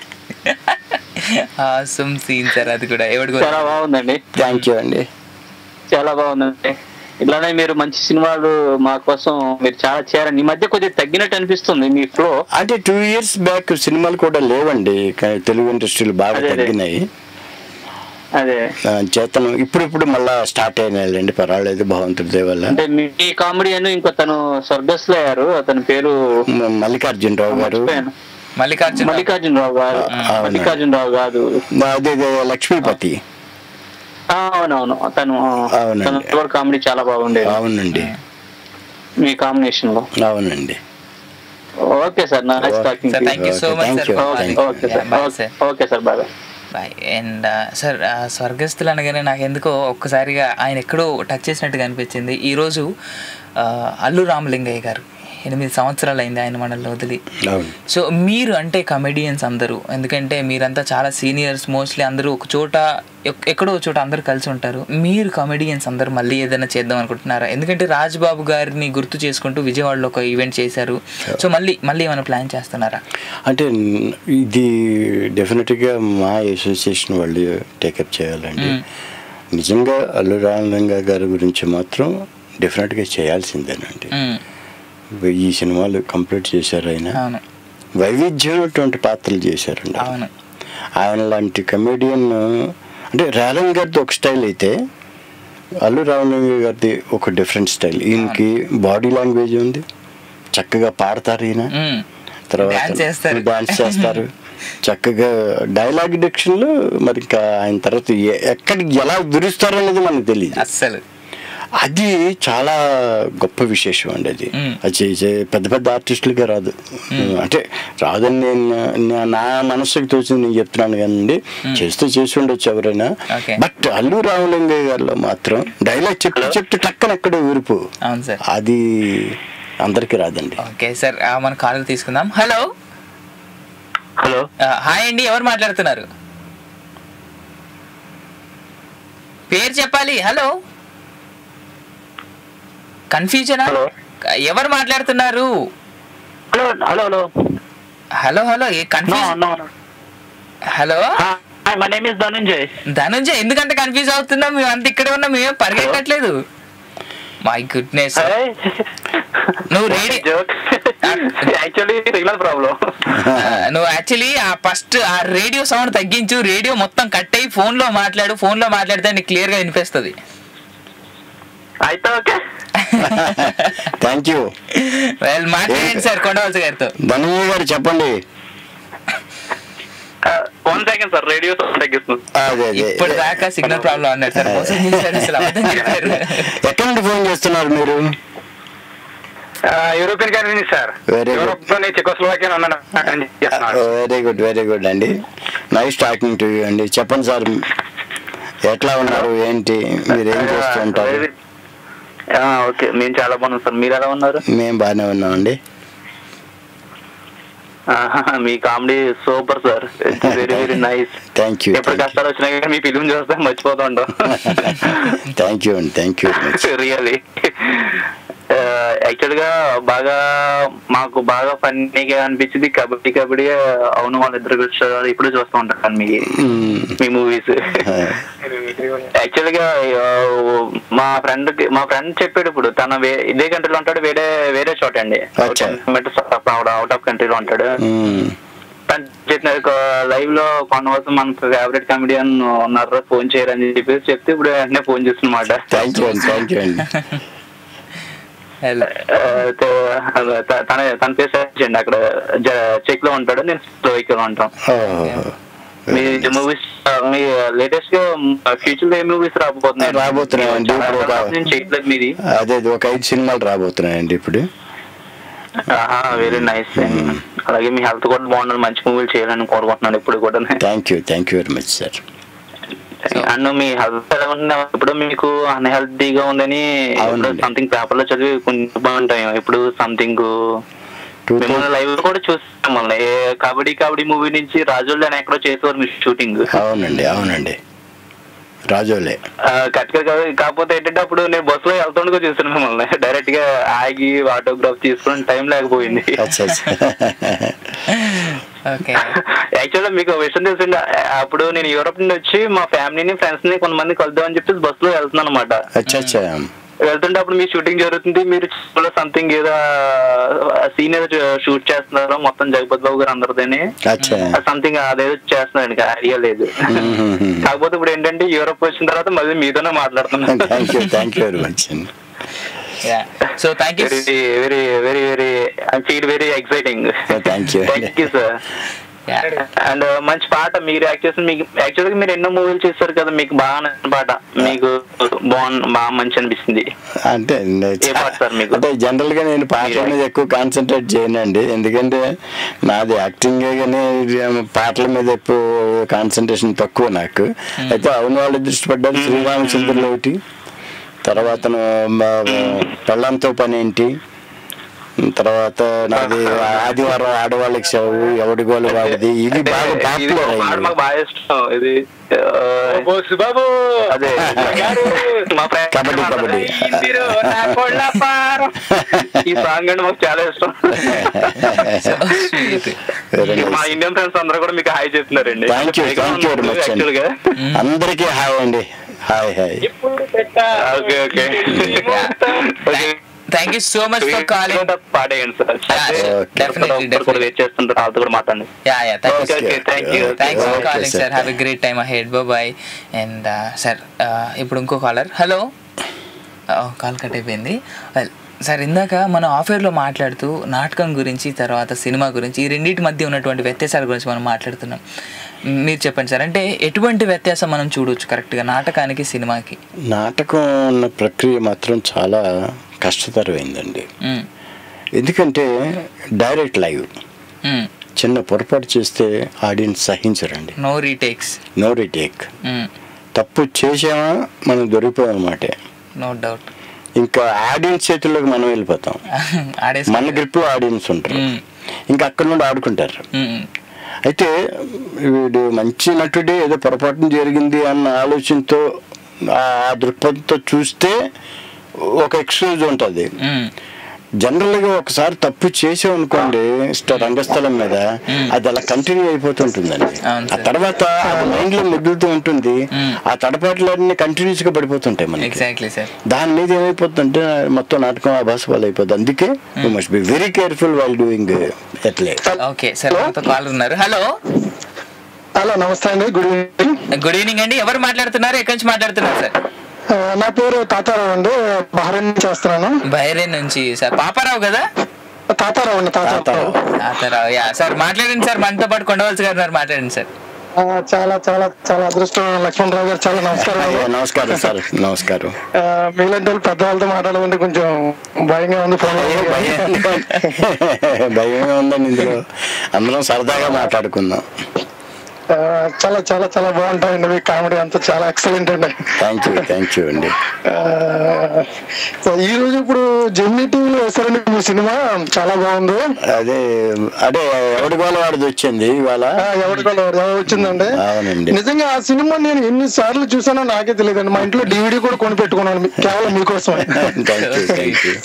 ఆసమ్ సీన్ సార్ అది కూడా ఎవడు చాలా బాగుందండి థ్యాంక్ యూ అండి చాలా బాగుందండి ఇట్లానే మీరు మంచి సినిమాలు మా కోసం మీరు చాలా చేయాలని ఈ మధ్య కొద్దిగా తగ్గినట్టు అనిపిస్తుంది మీ ఫ్లో అంటే టూ ఇయర్స్ బ్యాక్ సినిమాలు కూడా లేవండి క- తెలుగు ఇండస్ట్రీలు బాగా అదే, అదే. తగ్గినాయి అదే ఆ, చేతను ఇప్పుడు ఇప్పుడు మళ్ళా స్టార్ట్ అయినాయండి పర్వాలేదు భగవంతుడి దయ వల్ల అంటే మీ కామెడీ అని ఇంకో తను స్వర్గస్థులు అయ్యారు అతని పేరు మ- మల్లికార్జునరావు గారు మర్చిపోయాను. మల్లికార్జున మల్లికార్జునరావు గారు అవునండి. మల్లికార్జునరావు కాదు అదే అదే లక్ష్మీపతి ఆ, అవునవును తను అవునండి. తన కూడా కామెడీ చాలా బాగుండేది అవునండి మీ కాంబినేషన్ లో అవునండి okay sir nice talking sir thank you so Okay, much thank sir you, thank you. Okay sir bye sir okay sir bye bye and sir స్వర్గస్థులు అనగానే నాకు ఎందుకో ఒక్కసారిగా ఆయన ఎక్కడో టచ్ చేసినట్టుగా అనిపించింది ఈరోజు ఆ, అల్లు రామలింగయ్య గారు ఎనిమిది సంవత్సరాలు అయింది ఆయన మనల్ని వదిలి అవును సో మీరు అంటే కమెడియన్స్ అందరూ ఎందుకంటే మీరంతా చాలా సీనియర్స్ మోస్ట్లీ అందరూ ఒక చోట ఎక్- ఎక్కడో ఒక చోట అందరూ కలిసి ఉంటారు మీరు కమెడియన్స్ అందరూ మళ్ళీ ఏదైనా చేద్దాం అనుకుంటున్నారా ఎందుకంటే రాజ్బాబు గారిని గుర్తు చేసుకుంటూ విజయవాడలో ఒక ఈవెంట్ చేశారు సో మళ్ళీ మళ్ళీ ఏమైనా ప్లాన్ చేస్తున్నారా అంటే న్- ఇది డెఫినెట్గా మా అసోసియేషన్ వాళ్ళు టేకప్ చేయాలండి నిజంగా అల్లు రామలింగ గారి గురించి మాత్రం డెఫినెట్గా చేయాల్సిందేనండి మ్మ్. ఈ సినిమాలు కంప్లీట్ చేశారు ఆయన అవును వైవిధ్యమైనటువంటి పాత్రలు చేశారండి అవును ఆయన లాంటి కమెడియన్ అంటే రేలం గారిది ఒక స్టైల్ అయితే అల్లు రామలింగ గారిది ఒక డిఫరెంట్ స్టైల్ ఈయనకి బాడీ లాంగ్వేజ్ ఉంది చక్కగా పాడతారు ఈయన మ్మ్. తర్వాత Dance చేస్తారు. డాన్స్ చేస్తారు చక్కగా డైలాగ్ డిక్షన్లు మరి ఇంకా ఆయన తర్వాత ఎ- ఎక్కడికి ఎలా దురుస్తారు అనేది మనకు తెలియదు అస్సలు అది చాలా గొప్ప విశేషం అండి అది మ్మ్. అది చే- చే- పెద్ద పెద్ద ఆర్టిస్టులకే రాదు అంటే రాదని నేను నా- నా మనసుకు తోచింది నేను చెప్తున్నాను కానండి చేస్తే చేసి ఉండొచ్చు ఎవరైనా Okay. బట్ అల్లు రామలింగయ్య గారిలో మాత్రం డైలాగ్ చెప్తూ చెప్తూ టక్కన ఎక్కడ ఊరిపు అవును సార్ అది అందరికీ రాదండి ఓకే సార్ ఆ, మన కాల్ తీసుకుందాం హలో హలో ఆ, హాయ్ అండి ఎవరు మాట్లాడుతున్నారు పేరు చెప్పాలి హలో కన్ఫ్యూజనా హలో. ఎవరు మాట్లాడుతున్నారు hello hello hello hello hello ఏ no confuse no hello my name is Dhananjay Dhanunjay ఎందుకంత కన్ఫ్యూజ్ అవుతున్నాం మేము అంత ఇక్కడే ఉన్నాం మేము పరిగెట్టట్లేదు మై గుడ్నెస్ నువ్వు రేడి- జోక్ యాక్చువల్లీ సిగ్నల్ ప్రాబ్లం నువ్వు యాక్చువల్లీ ఆ ఫస్ట్ ఆ రేడియో సౌండ్ తగ్గించు రేడియో మొత్తం కట్ అయ్యి ఫోన్ లో మాట్లాడు ఫోన్ లో మాట్లాడితే నీకు క్లియర్ గా వినిపిస్తుంది అయితే ఓకే థ్యాంక్ యూ వెల్ మాట్లాడండి సార్ కొండవలస గారితో ధనయ్య గారు చెప్పండి వన్ సెకండ్ సార్ రేడియో తగ్గిస్తుంది అదే అదే ఇప్పుడు దాకా సిగ్నల్ ప్రాబ్లం అన్నాడు సార్ మోసం చేశారు అసలు అబద్ధం చెప్పారు ఎక్కడి నుండి ఫోన్ చేస్తున్నారు మీరు European country sir Very good. Europe లోని చెకోస్లోవాకియా ఉన్నాను వెరీ గుడ్ వెరీ గుడ్ అండి నైస్ టాకింగ్ టు యూ అండి చెప్పండి సార్ ఎట్లా ఉన్నారు ఏంటి మీరు ఏం చేస్తూ ఉంటారు ఓకే మేము చాలా బాగున్నాం సార్ మీరు ఎలా ఉన్నారు మేము బాగానే ఉన్నామండి ఆహా, మీ comedy super sir very very nice thank you ఎప్పుడు కష్టాలు వచ్చినా కానీ మీ ఫిలిం చూస్తే మర్చిపోతూ ఉంటాం థ్యాంక్ యూ అండి థ్యాంక్ యూ రియల్లీ యాక్చువల్ గా బాగా మాకు బాగా ఫన్నీగా అనిపించింది కబడ్డీ కబడ్డీ అవును వాళ్ళిద్దరు కూర్చోవాలి ఇప్పుడు చూస్తూ ఉంటాను మీ మీ మూవీస్ యాక్చువల్ గా ఆ, మా ఫ్రెండ్ మా ఫ్రెండ్ చెప్పాడు ఇప్పుడు తన వే- ఇదే కంట్రీలో ఉంటాడు వేరే వేరే చోట అండి అచ్చా. అవుట్ ఆఫ్ కంట్రీలో ఉంటాడు తను చెప్పిన లైవ్ లో కొండవసం మన ఫేవరెట్ కమెడియన్ ఉన్నారు ఫోన్ చేయరని చెప్పేసి చెప్తే ఇప్పుడు వెంటనే ఫోన్ చేస్తున్నమాట థ్యాంక్ యూ అండి థ్యాంక్ యూ అండి Hello. ఆ, త- త- తన తన పేరు చేయండి అక్కడ చెక్ లో ఉంటాడు నేను స్లోవైక్ లో ఉంటాం మీ మూవీస్ మీ లేటెస్ట్ గా ఫ్యూచర్ లో ఏ మూవీస్ రాబోతున్నాయి రాబోతున్నాయండి. చాలా ఇప్పుడు ఒక- రోజుల నుంచి చేయట్లేదు మీది అదే అది ఒక ఐదు సినిమాలు రాబోతున్నాయండి ఇప్పుడు వెరీ నైస్ అలాగే మీ హెల్త్ కూడా బాగుండాలి మంచి మూవీలు చేయాలని కోరుకుంటున్నాను ఇప్పుడు కూడా thank you thank you very much sir and మీ హెల్త్ ఎలా ఉంది ఇప్పుడు మీకు అన్హెల్తీగా ఉందని అవునండి. సంథింగ్ పేపర్ లో చదివి కొంచెం బాగుంటాయి ఇప్పుడు సంథింగ్ టూ మిమ్మల్ని లైవ్ లో కూడా చూస్తాం మళ్ళీ కబడ్డీ కబడ్డీ మూవీ నుంచి రాజోళ్ళు అని ఎక్కడో చేసేవారు మీ షూటింగ్ అవునండి అవునండి రాజోలే కరెక్ట్ గా కాకపోతే ఏంటంటే అప్పుడు నేను బస్ లో వెళ్తుండగా చూసాను మిమ్మల్ని డైరెక్ట్ గా ఆగి ఆటోగ్రాఫ్ తీసుకుని టైం లేకపోయింది అచ్చా అచ్చా ఓకే యాక్చువల్గా మీకు ఒక విషయం తెలిసింది అప్పుడు నేను యూరోప్ నుండి వచ్చి మా ఫ్యామిలీని ఫ్రెండ్స్ ని కొంతమంది కలుద్దామని చెప్పేసి బస్ లో వెళ్తున్నాను అనమాట అచ్చా అచ్చా వెళ్తుంటే అప్పుడు మీ షూటింగ్ జరుగుతుంది మీరు సంథింగ్ ఏదో సీన్ ఏదో షూట్ చేస్తున్నారు మొత్తం జగపతి బాబు గారు అందరిదని అచ్చా సంథింగ్ అదేదో చేస్తున్నాడు ఐడియా లేదు కాకపోతే ఇప్పుడు ఏంటంటే యూరోప్ వచ్చిన తర్వాత మళ్ళీ మీతోనే మాట్లాడుతున్నాను thank you thank you very much అండి so thank you very very very very I feel very exciting Thank you. Thank you sir and మంచి పాట మీరు యాక్ట్ చేసిన మీకు యాక్చువల్ గా మీరు ఎన్నో మూవీలు చేస్తారు కదా మీకు బాగా నచ్చిన పాట మీకు బాగుంది బాగా మంచి అనిపిస్తుంది అంటే నే- ఏ పాట సార్ మీకు? అంటే జనరల్ గా నేను పాటల మీద ఎక్కువ కాన్సన్ట్రేట్ చేయనండి ఎందుకంటే నాది యాక్టింగ్ కానీ ఇది పాటల మీద ఎక్కువ కాన్సన్ట్రేషన్ తక్కువ నాకు అయితే అవును వాళ్ళు దృష్టి పడ్డారు శ్రీరామచంద్రులు ఒకటి తర్వాత పెళ్ళంతో పని ఏంటి తర్వాత నాది ఆదివారం ఆడవాళ్ళకి సెలవు ఎవడి గోలు వాడిది ఇది బాగా ఇది పాపులర్ ఒక పాట అయింది మాకు బాగా ఇష్టం ఇది ఆ, బాబు అదే మా ఫ్రెండ్ కబడ్డీ, కబడ్డీ. ఇందిరో నా కోళ్ళ పారం. ఈ సాంగ్ అంటే మాకు చాలా ఇష్టం Very మా nice. ఇండియన్ ఫ్రెండ్స్ అందరూ కూడా మీకు హాయ్ చెప్తున్నారండి thank you thank you very much అండి యాక్చువల్ గా అందరికీ హాయ్ అండి హాయ్ హాయ్ ఇప్పుడు పెట్టా okay okay okay thank you so much for calling పాడేయండి సార్ Okay. Definitely, కూడా వెయిట్ చేస్తుంటారు వాళ్ళతో కూడా మాట్లాడండి ya ya thank okay okay thank you thanks for Okay, calling sir. Sir have a great time ahead bye and sir ఇప్పుడు ఇంకో కాలర్ హలో కాల్ కట్ అయిపోయింది వెల్ సార్ ఇందాక మనం ఆఫర్లో మాట్లాడుతూ నాటకం గురించి తర్వాత సినిమా గురించి ఈ రెండింటి మధ్య ఉన్నటువంటి వ్యత్యాసాల గురించి మనం మాట్లాడుతున్నాం మీరు చెప్పండి సార్ అంటే ఎటువంటి వ్యత్యాసం మనం చూడొచ్చు కరెక్ట్గా నాటకానికి సినిమాకి నాటకం ఉన్న ప్రక్రియ మాత్రం చాలా కష్టతరమైందండి ఎందుకంటే డైరెక్ట్ లైవ్ చిన్న పొరపాటు చేస్తే ఆడియన్స్ సహించరండి నో రీటేక్స్ నో రిటేక్ తప్పు చేసామా మనం దొరికిపోయామన్నమాట నో డౌట్ ఇంకా ఆడియన్స్ చేతుల్లోకి మనం వెళ్ళిపోతాం ఆడేసి మన గ్రిప్లో ఆడియన్స్ ఉంటారు మ్మ్. ఇంకా అక్కడ నుండి ఆడుకుంటారు అయితే వీడు మంచి నటుడే ఏదో పొరపాటు జరిగింది అన్న ఆలోచనతో ఆ దృక్పథంతో చూస్తే ఒక ఎక్స్క్యూజ్ ఉంటుంది జనరల్గా ఒకసారి తప్పు చేసాం అనుకోండి స్ట- రంగస్థలం మీద అది అలా కంటిన్యూ అయిపోతుంటుందండి అవును ఆ సార్. తర్వాత అది మైండ్ లో మిగులుతూ ఉంటుంది ఆ తడపాట్లన్నీ కంటిన్యూస్ గా పడిపోతుంటాయి మనకి ఎగ్జాక్ట్లీ సార్ దాని మీద ఏమైపోతుందంటే మొత్తం నాటకం ఆ భాష వల్ల అయిపోతుంది అందుకే you must be very careful while doing ఎట్లే ఓకే సార్ మనతో కాల్ ఉన్నారు హలో హలో నమస్తే అండి గుడ్ ఈవినింగ్ గుడ్ ఈవినింగ్ అండి ఎవరు మాట్లాడుతున్నారు ఎక్కడి నుంచి మాట్లాడుతున్నారు సార్ ఆ, నా పేరు తాతారావు అండి బహ్రెయిన్ నుంచి వస్తున్నాను బైరేన్ నుంచి సార్ పాపారావు కదా తాతారావు అండి తాతారావు తాతారావు యా సార్ మాట్లాడండి సార్ మనతో పాటు కొండవలసి గారు ఉన్నారు మాట్లాడండి సార్ ఆ, చాలా చాలా చాలా అదృష్టం లక్ష్మణరావు గారు చాలా నమస్కారం అయ్యో, నమస్కారం సార్ నమస్కారం ఆ, మీలాంటి వాళ్ళు పెద్దవాళ్ళతో మాట్లాడాలంటే కొంచెం భయంగా ఉంది ఫోన్ భయం ఉందండి ఇందులో అందరం సరదాగా మాట్లాడుకుందాం చాలా చాలా చాలా బాగుంటాయండి మీ కామెడీ అంతా చాలా ఎక్సలెంట్ అండి థ్యాంక్ యూ థ్యాంక్ యూ అండి ఆ, సో ఈ రోజు ఇప్పుడు జెమినీ టీవీలో వేస్తారండి మీ సినిమా చాలా బాగుంది అదే అదే ఎవడి గోల వాడిది వచ్చింది ఇవాళ ఆ, ఎవరికో ఎవరికో వచ్చిందండి అవునండి. నిజంగా ఆ సినిమా నేను ఎన్ని సార్లు చూసానో నాకే తెలియదండి మా ఇంట్లో డివిడి కూడా కొని పెట్టుకున్నాను మీ- కేవలం మీకోసం థ్యాంక్ యూ థ్యాంక్ యూ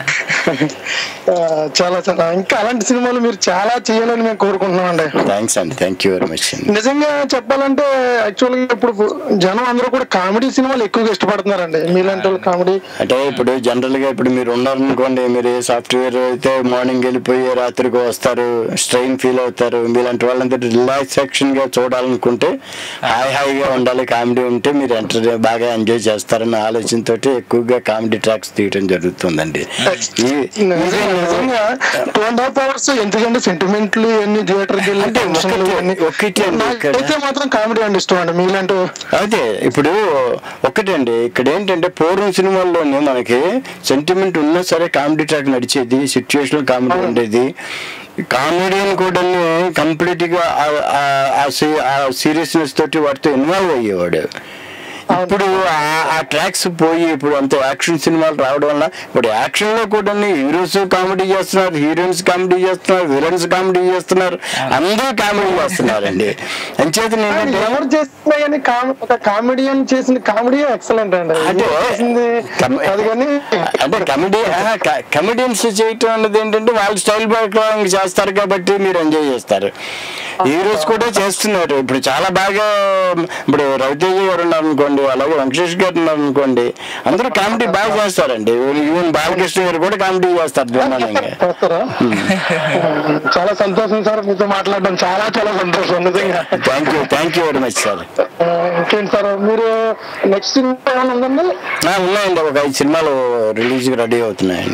చాలా చాలా ఇంకా అలాంటి సినిమాలు మీరు చాలా చేయాలని మేము కోరుకుంటున్నాం అండి థ్యాంక్స్ అండి థ్యాంక్ యూ వెరీ మచ్ అండి నిజంగా చెప్పాలంటే యాక్చువల్గా ఇప్పుడు జనం అందరూ కూడా కామెడీ సినిమాలు ఎక్కువగా ఇష్టపడుతున్నారండి మీలాంటి వాళ్ళు కామెడీ అంటే ఇప్పుడు జనరల్ గా ఇప్పుడు మీరు ఉన్నారనుకోండి మీరు ఏ సాఫ్ట్వేర్ అయితే మార్నింగ్ వెళ్ళిపోయి రాత్రికి వస్తారు స్ట్రెయిన్ ఫీల్ అవుతారు మీలాంటి వాళ్ళంతా రిలాక్సేషన్ గా చూడాలనుకుంటే హాయ్ హాయిగా ఉండాలి కామెడీ ఉంటే మీరు ఎంటర్ బాగా ఎంజాయ్ చేస్తారన్న ఆలోచనతో ఎక్కువగా కామెడీ ట్రాక్స్ తీయడం జరుగుతుందండి ఈ- నిజంగా నిజంగా టూ అండ్ హాఫ్ అవర్స్ ఎందుకంటే సెంటిమెంట్లు ఎన్ని థియేటర్ అంటే ఒకటి- ఒకటి అండి ఇక్కడ. అయితే మాత్రం కామెడీ అండి ఇష్టం అండి మీలాంటి అదే ఇప్పుడు ఒకటండి ఇక్కడ ఏంటంటే పూర్వం సినిమాల్లోనే మనకి సెంటిమెంట్ ఉన్నా సరే కామెడీ ట్రాక్ నడిచేది సిచ్యువేషన్ కామెడీ ఉండేది కామెడీని కూడా కంప్లీట్ గా ఆ- ఆ- ఆ సీ- ఆ సీరియస్నెస్ తోటి వాటితో ఇన్వాల్వ్ అయ్యేవాడు ఇప్పుడు ఆ- ఆ ట్రాక్స్ పోయి ఇప్పుడు అంత యాక్షన్ సినిమాలు రావడం వల్ల ఇప్పుడు యాక్షన్ లో కూడా హీరోస్ కామెడీ చేస్తున్నారు హీరోయిన్స్ కామెడీ చేస్తున్నారు విలన్స్ కామెడీ చేస్తున్నారు అందరూ కామెడీ చేస్తున్నారండి అంచేత ఏంటంటే ఎవరు చేస్తున్నా కానీ కామె- ఒక కామెడియన్ చేసిన కామెడీ ఎక్సలెంట్ అండి అంటే ఎవరు చేసింది కమ- అది కానీ అంటే కమెడీ కమెడియన్స్ చేయటం అన్నది ఏంటంటే వాళ్ళు స్టైల్ ప్రకారం చేస్తారు కాబట్టి మీరు ఎంజాయ్ చేస్తారు హీరోస్ కూడా చేస్తున్నారు ఇప్పుడు చాలా బాగా ఇప్పుడు రవితేజ గారు ఉన్నారు అనుకోండి అలాగే వెంకటేష్ గారు ఉన్నారు అనుకోండి అందరూ కామెడీ బాగా చేస్తారండి ఈవెన్ బాలకృష్ణ గారు కూడా కామెడీ చేస్తారు బ్రహ్మాండంగా చేస్తారా చాలా సంతోషం సార్ మీతో మాట్లాడడం చాలా చాలా సంతోషం నిజంగా thank you thank you very much sir ఆ, ఇంకేంటి సార్ మీరు నెక్స్ట్ ఏమైనా ఉందండి ఉన్నాయండి ఒక ఐదు సినిమాలు రిలీజ్ రెడీ అవుతున్నాయండి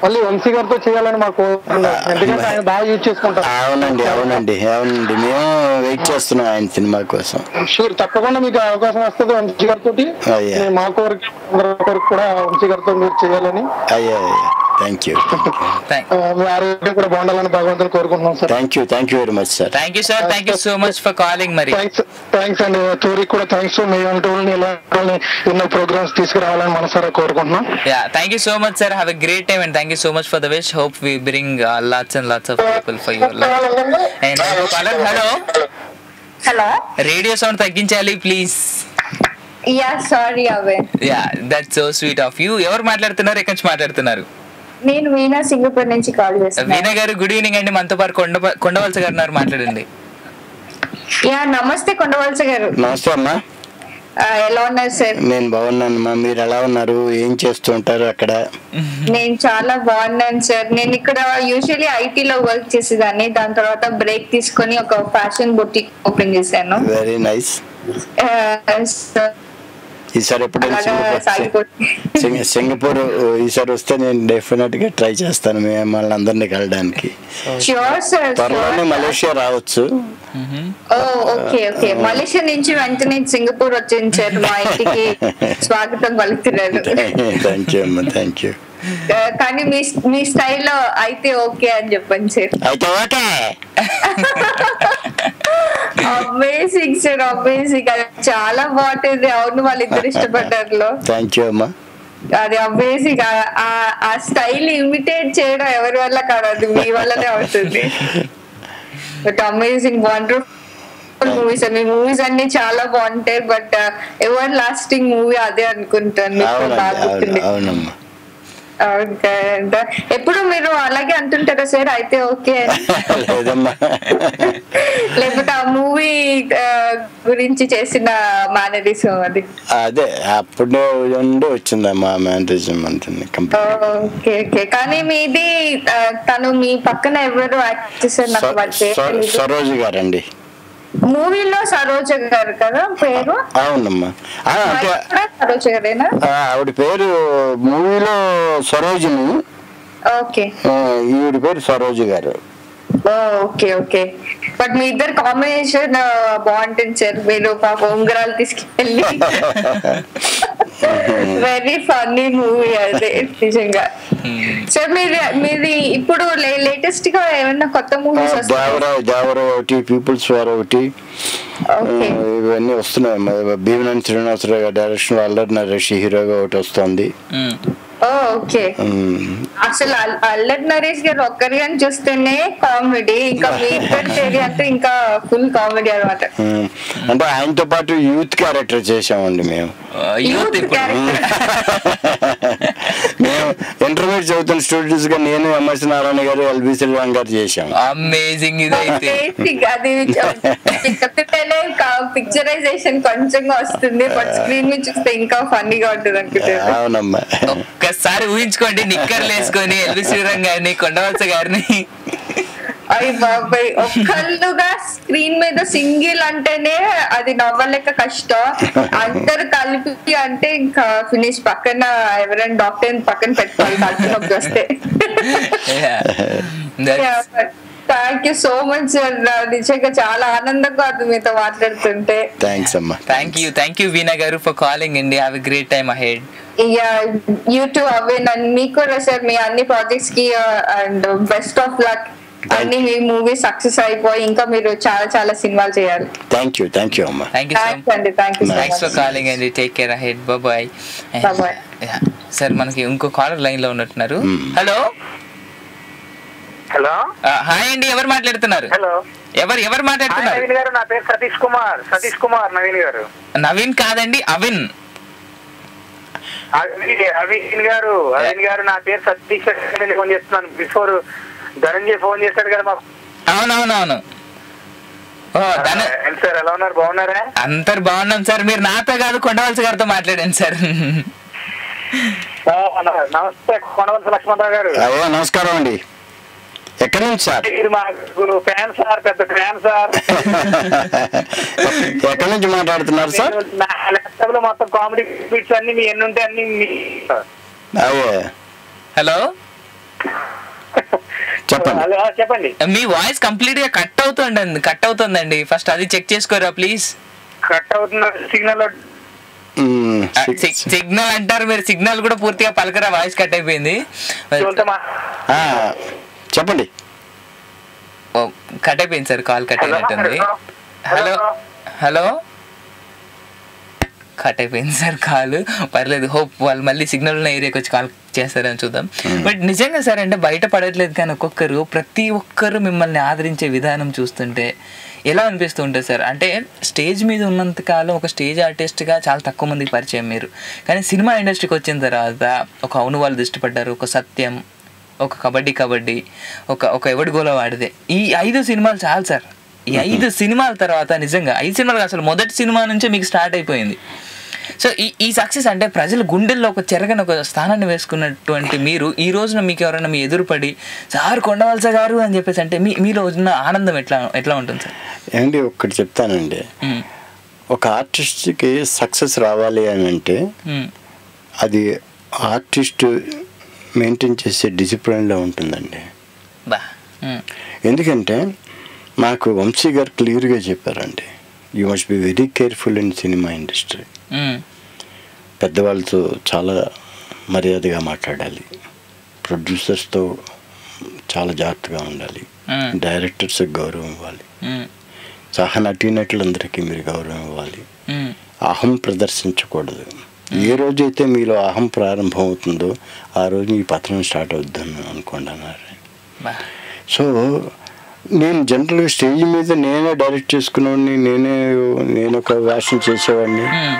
మళ్ళీ వంశీ గారితో చేయాలని మా కోరుకుంటున్నాం ఎందుకంటే ఆయన బాగా యూజ్ చేసుకుంటారు అవునండి అవునండి అవునండి మేము వెయిట్ చేస్తున్నాం ఆయన సినిమా కోసం షూర్ తప్పకుండా మీకు అవకాశం వస్తుంది వంశీ గారితో అయ్యా. మా కోరిక అందరి కోరిక కూడా వంశీ గారితో మీరు చేయాలని అయ్యా థ్యాంక్ యూ థ్యాంక్ ఆ, మీ ఆరోగ్యం కూడా బాగుండాలని భగవంతుని కోరుకుంటున్నాం sir thank you thank you very much sir thank you sir thank you so much for calling మరి థ్యాంక్స్ థ్యాంక్స్ అండి తూరికి కూడా థ్యాంక్స్ మీ అంటూని ఇలా ఎన్నో ప్రోగ్రామ్స్ తీసుకురావాలని మనసారా కోరుకుంటున్నాం yeah thank you so much sir have a great time and thank you so much for the wish hope we bring lots and lots of people for your life and hello hello radio sound తగ్గించాలి ప్లీజ్ యా సారీ అవే yeah that so sweet of you ఎవరు మాట్లాడుతున్నారు ఎక్కడి నుంచి మాట్లాడుతున్నారు నేను వీణా సింగపూర్ నుంచి కాల్ వీణ చేస్తున్నాను గారు గుడ్ ఈవినింగ్ అండి మనతో పాటు కొండ కొండవలస గారు ఉన్నారు మాట్లాడండి యా నమస్తే కొండవలస గారు నమస్తే అమ్మా ఆ, ఎలా ఉన్నారు సార్ నేను బాగున్నానమ్మా మీరు ఎలా ఉన్నారు ఏం చేస్తుంటారు అక్కడ నేను చాలా బాగున్నాను సార్ నేను ఇక్కడ యూజువల్లీ ఐటీలో వర్క్ చేసేదాన్ని దాని తర్వాత బ్రేక్ తీసుకొని ఒక ఫ్యాషన్ బొటిక్ ఓపెన్ చేశాను వెరీ నైస్ ఆ, so, ఈసారి ఎప్పుడైనా అలాగా సింగపూర్ సాగిపోతుంది సింగ- సింగపూర్ ఈసారి వస్తే నేను డెఫినెట్ గా ట్రై చేస్తాను మిమ్మల్ని అందరినీ కలడానికి ష్యూర్ సార్ త్వరలోనే మలేషియా రావచ్చు ఓ ఓకే ఓకే మలేషియా నుంచి వెంటనే సింగపూర్ వచ్చింది సార్ మా ఇంటికి స్వాగతం పలుకుతున్నారు థ్యాంక్ యూ అమ్మా థ్యాంక్ యూ ఆ, కానీ మీ మీ స్టైల్లో అయితే ఓకే అని చెప్పండి సార్ అయితే ఓకే అమేజింగ్ సార్ అమేజింగ్ అది చాలా బాగుంటుంది అవును వాళ్ళిద్దరు ఇష్టపడ్డారు థ్యాంక్ యూ అమ్మా అది అమేజింగ్ ఆ స్టైల్ ఇమిటేట్ చేయడం ఎవరి వల్ల కాదు అది మీ వల్లనే అవుతుంది బట్ అమేజింగ్ వండర్ఫుల్ మూవీస్ మీ మూవీస్ అన్ని చాలా బాగుంటాయి బట్ ఎవర్ లాస్టింగ్ మూవీ అదే అనుకుంటాను మీకు అవునండి బాగా అవును గుర్తుంది అవునమ్మా ఓకే ఎప్పుడు మీరు అలాగే అంటుంటారా సార్ అయితే ఓకే అని లేదమ్మా లేకపోతే ఆ మూవీ గురించి చేసిన మేనరిజం అది అదే అప్పుడే నుండి వచ్చిందమ్మా మ్యానరిజం అంటుంది కంపెనీ ఓకే ఓకే కానీ మీది ఆ, తను మీ పక్కన ఎవరు యాక్ట్ చేశారు నాకు వాళ్ళ పేరు తెలీదు. సరోజ్ గారండి మూవీలో సరోజ గారు కదా పేరు అవునమ్మా ఆ, అంటే ఆయన కూడా సరోజ గారేనా ఆ, ఆవిడ పేరు మూవీలో సరోజిని ఓకే ఆ, ఈవిడ పేరు సరోజ్ గారు ఓ, ఓకే ఓకే బట్ మీ ఇద్దరు కాంబినేషన్ బాగుంటుంది సార్ మీరు పాప ఉంగరాలు తీసుకెళ్ళి వెరీ ఫన్నీ మూవీ అది నిజంగా సార్ మీరు మీది ఇప్పుడు లేటెస్ట్ గా ఏమైనా కొత్త మూవీస్ వస్తాయి దేవరావు దేవరావు ఒకటి పీపుల్స్ వార్ ఒకటి ఆ, ఓకే ఇవన్నీ వస్తున్నాయి మరి భీమనాథ్ శ్రీనివాసరావు గారి డైరెక్షన్ అల్లరి నరేష్ హీరోగా ఒకటి వస్తుంది ఓ, ఓకే ఉమ్, అసలు అల్- అల్లరి నరేష్ గారు ఒక్కరిగాని చూస్తేనే కామెడీ ఇంకా మీ ఇద్దరు చేరి అంటే ఇంకా ఫుల్ కామెడీ అనమాట ఉమ్. అంటే ఆయనతో పాటు యూత్ క్యారెక్టర్ చేసామండి మేము యూత్ ఇప్పుడు మేము ఇంటర్మీడియట్ చదువుతున్న స్టూడెంట్స్ గా నేను ఎంఎస్ నారాయణ గారు ఎల్బి శ్రీరామ్ గారు చేశాం అమేజింగ్ ఇదైతే Basic అది చెప్తుంటేనే పిక్చరైజేషన్ కొంచెంగా వస్తుంది బట్ స్క్రీన్ మీద చూస్తే ఇంకా ఫన్నీగా ఉంటుంది అనుకుంటాను అవునమ్మా ఒక్కసారి ఊహించుకోండి నిక్కర్లు వేసుకొని ఎల్వి శ్రీరామ్ గారిని కొండవలస గారిని అయ్యి బాబాయ్ ఒక్కళ్ళుగా స్క్రీన్ మీద సింగిల్ అంటేనే అది నవ్వలేక కష్టం అందరు కలిపి అంటే ఇంకా ఫినిష్ పక్కన ఎవరైనా డాక్టర్ పక్కన పెట్టుకోవాలి కడుపు నొప్పి వస్తే thank you so much sir నిజంగా చాలా ఆనందంగా ఉంది మీతో మాట్లాడుతుంటే థ్యాంక్స్ అమ్మా thank you thank you Veena గారు ఫర్ కాలింగ్ అండి have a great time ahead YouTube అవే నన్ను మీకు కూడా సార్ మీ అన్ని ప్రాజెక్ట్స్ కి అండ్ బెస్ట్ ఆఫ్ లక్ అన్ని మీ మూవీ సక్సెస్ అయిపోయి ఇంకా మీరు చాలా చాలా సినిమాలు చేయాలి థ్యాంక్ యూ థ్యాంక్ యూ అమ్మా థ్యాంక్ యూ సో థ్యాంక్స్ అండి thank you so thanks for much calling అండి take care ahead bye Bye-bye. Sir మనకి ఇంకో కాలర్ లైన్ లో ఉన్నట్టున్నారు Hmm. హలో హలో హాయ్ అండి ఎవరు మాట్లాడుతున్నారు హలో ఎవరు ఎవరు హాయ్ మాట్లాడుతున్నారు నవీన్ గారు నా పేరు సతీష్ కుమార్ సతీష్ కుమార్ నవీన్ గారు నవీన్ కాదండి అవిన్ అవి- అవిన్ గారు అవిన్ గారు నా పేరు సతీష్ అని ఫోన్ చేస్తున్నాను బిఫోర్ ధనంజయ్ ఫోన్ చేశాడు కదా మాకు అవునవునవును ఓ ధన ఏంటి సార్ ఎలా ఉన్నారు బాగున్నారా అందరు బాగున్నాం సార్ మీరు నాతో కాదు కొండవలస గారితో మాట్లాడండి సార్ ఆ, నమస్తే కొండవలస లక్ష్మణరావు గారు అయ్యో నమస్కారం అండి ఎక్కడి నుంచి సార్ మీరు మాకు ఫ్యాన్ సార్ పెద్ద ఫ్యాన్ సార్ ఎక్కడి నుంచి మాట్లాడుతున్నారు సార్ నేను నా ల్యాప్టాప్ లో మొత్తం కామెడీ బీట్స్ అన్ని మీ ఎన్ని ఉంటే అన్ని మీ అయ్యే హలో చెప్పండి హలో ఆ, చెప్పండి మీ వాయిస్ కంప్లీట్ గా కట్ అవుతుందండి కట్ అవుతుందండి ఫస్ట్ అది చెక్ చేసుకోరా ప్లీజ్ కట్ అవుతున్న సిగ్నల్ మ్మ్. సిగ్నల్ అంటారు మీరు సిగ్నల్ కూడా పూర్తిగా పలకరా వాయిస్ కట్ అయిపోయింది ఆ, చెప్పండి కట్ అయిపోయింది సార్ కాల్ కట్ హలో అయినట్టుంది హలో హలో కట్ అయిపోయింది సార్ కాల్ పర్లేదు హోప్ వాళ్ళు మళ్ళీ సిగ్నల్ ఉన్న ఏరియాకి వచ్చి కాల్ చేస్తారని చూద్దాం బట్ నిజంగా సార్ అంటే బయట పడట్లేదు కానీ ఒక్కొక్కరు ప్రతి ఒక్కరు మిమ్మల్ని ఆదరించే విధానం చూస్తుంటే ఎలా అనిపిస్తూ ఉంటుంది సార్ అంటే స్టేజ్ మీద ఉన్నంత కాలం ఒక స్టేజ్ ఆర్టిస్ట్గా చాలా తక్కువ మందికి పరిచయం మీరు కానీ సినిమా ఇండస్ట్రీకి వచ్చిన తర్వాత ఒక అవును వాళ్ళు దృష్టి పడ్డారు ఒక సత్యం ఒక కబడ్డీ కబడ్డీ ఒక ఒక ఎవడి గోల వాడిదే ఈ ఐదు సినిమాలు చాలు సార్ ఈ ఐదు సినిమాల తర్వాత నిజంగా ఐదు సినిమాలు అసలు మొదటి సినిమా నుంచే మీకు స్టార్ట్ అయిపోయింది సో ఈ ఈ సక్సెస్ అంటే ప్రజల గుండెల్లో ఒక చెరగని ఒక స్థానాన్ని వేసుకున్నటువంటి మీరు ఈ రోజున మీకు ఎవరైనా మీ ఎదురుపడి సార్ కొండవలస గారు అని చెప్పేసి అంటే మీ మీలో ఉన్న ఆనందం ఎట్లా ఎట్లా ఉంటుంది సార్ ఏంటి ఒక్కటి చెప్తానండి మ్మ్. ఒక ఆర్టిస్ట్కి సక్సెస్ రావాలి అని అంటే మ్మ్. అది ఆర్టిస్ట్ మెయింటైన్ చేసే డిసిప్లిన్లో ఉంటుందండి బా మ్మ్. ఎందుకంటే మాకు వంశీ గారు క్లియర్గా చెప్పారండి you must be very careful in cinema industry మ్మ్. పెద్దవాళ్ళతో చాలా మర్యాదగా మాట్లాడాలి ప్రొడ్యూసర్స్తో చాలా జాగ్రత్తగా ఉండాలి మ్మ్. డైరెక్టర్స్కి గౌరవం ఇవ్వాలి మ్మ్. సహ నటీనటులందరికీ మీరు గౌరవం ఇవ్వాలి మ్మ్. అహం ప్రదర్శించకూడదు ఏ రోజైతే మీలో అహం ప్రారంభం అవుతుందో ఆ రోజు ఈ పతనం స్టార్ట్ అవుద్దని అనుకోండి అన్నారు బా సో నేను జనరల్గా స్టేజ్ మీద నేనే డైరెక్ట్ చేసుకునేవాడిని నేనే నేను ఒక వేషం చేసేవాడిని మ్మ్.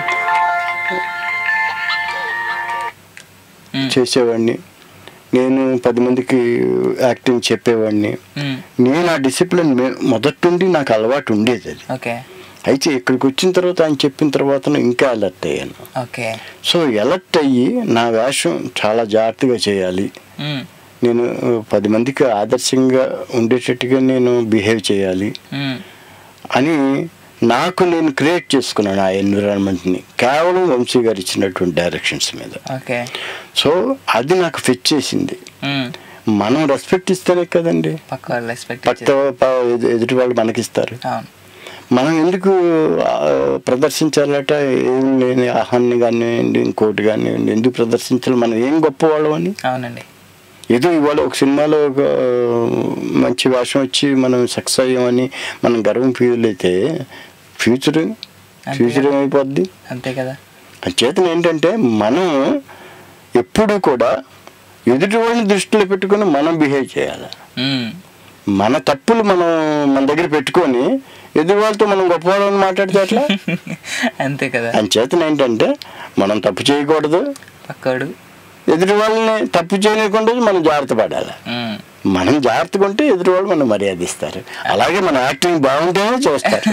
చేసేవాడిని నేను పది మందికి యాక్టింగ్ చెప్పేవాడిని మ్మ్. నేను ఆ డిసిప్లిన్ మొదటి నుండి నాకు అలవాటు ఉండేది అది ఓకే అయితే ఇక్కడికి వచ్చిన తర్వాత ఆయన చెప్పిన తర్వాత ఇంకా అలర్ట్ అయ్యాను ఓకే సో అలర్ట్ అయ్యి నా వేషం చాలా జాగ్రత్తగా చేయాలి మ్మ్. నేను పది మందికి ఆదర్శంగా ఉండేటట్టుగా నేను బిహేవ్ చేయాలి మ్మ్. అని నాకు నేను క్రియేట్ చేసుకున్నాను ఆ ఎన్విరాన్మెంట్ని కేవలం వంశీ గారు ఇచ్చినటువంటి డైరెక్షన్స్ మీద ఓకే సో అది నాకు ఫిట్ చేసింది మ్మ్. మనం రెస్పెక్ట్ ఇస్తేనే కదండి పక్క వాళ్ళు రెస్పెక్ట్ పక్క ప- ఎదు- ఎదుటి వాళ్ళు మనకిస్తారు అవును మనం ఎందుకు ఆ, ప్రదర్శించాలట ఏం లేని ఆహాన్ని కానివ్వండి ఇంకోటి కానివ్వండి ఎందుకు ప్రదర్శించాలి మనం ఏం గొప్ప వాళ్ళం అని అవునండి ఏదో ఇవాళ ఒక సినిమాలో ఒక మంచి వేషం వచ్చి మనం సక్సెస్ అయ్యామని మనం గర్వం ఫీల్ అయితే ఫ్యూచర్ ఫ్యూచర్ ఏమైపోద్ది అంతే కదా చేతన ఏంటంటే మనం ఎప్పుడూ కూడా ఎదుటి వాళ్ళని దృష్టిలో పెట్టుకొని మనం బిహేవ్ చేయాలి మ్మ్. మన తప్పులు మనం మన దగ్గర పెట్టుకొని ఎదుటి వాళ్ళతో మనం గొప్ప వాళ్ళని మాట్లాడితే అట్లా అంతే కదా అంచేతన ఏంటంటే మనం తప్పు చేయకూడదు పక్కోడు ఎదుటి వాళ్ళని తప్పు చేయకుండా మనం జాగ్రత్త పడాలి మ్మ్. మనం జాగ్రత్తగా ఉంటే ఎదుటి వాళ్ళు మనం మర్యాదిస్తారు అలాగే మన యాక్టింగ్ బాగుంటేనే చూస్తారు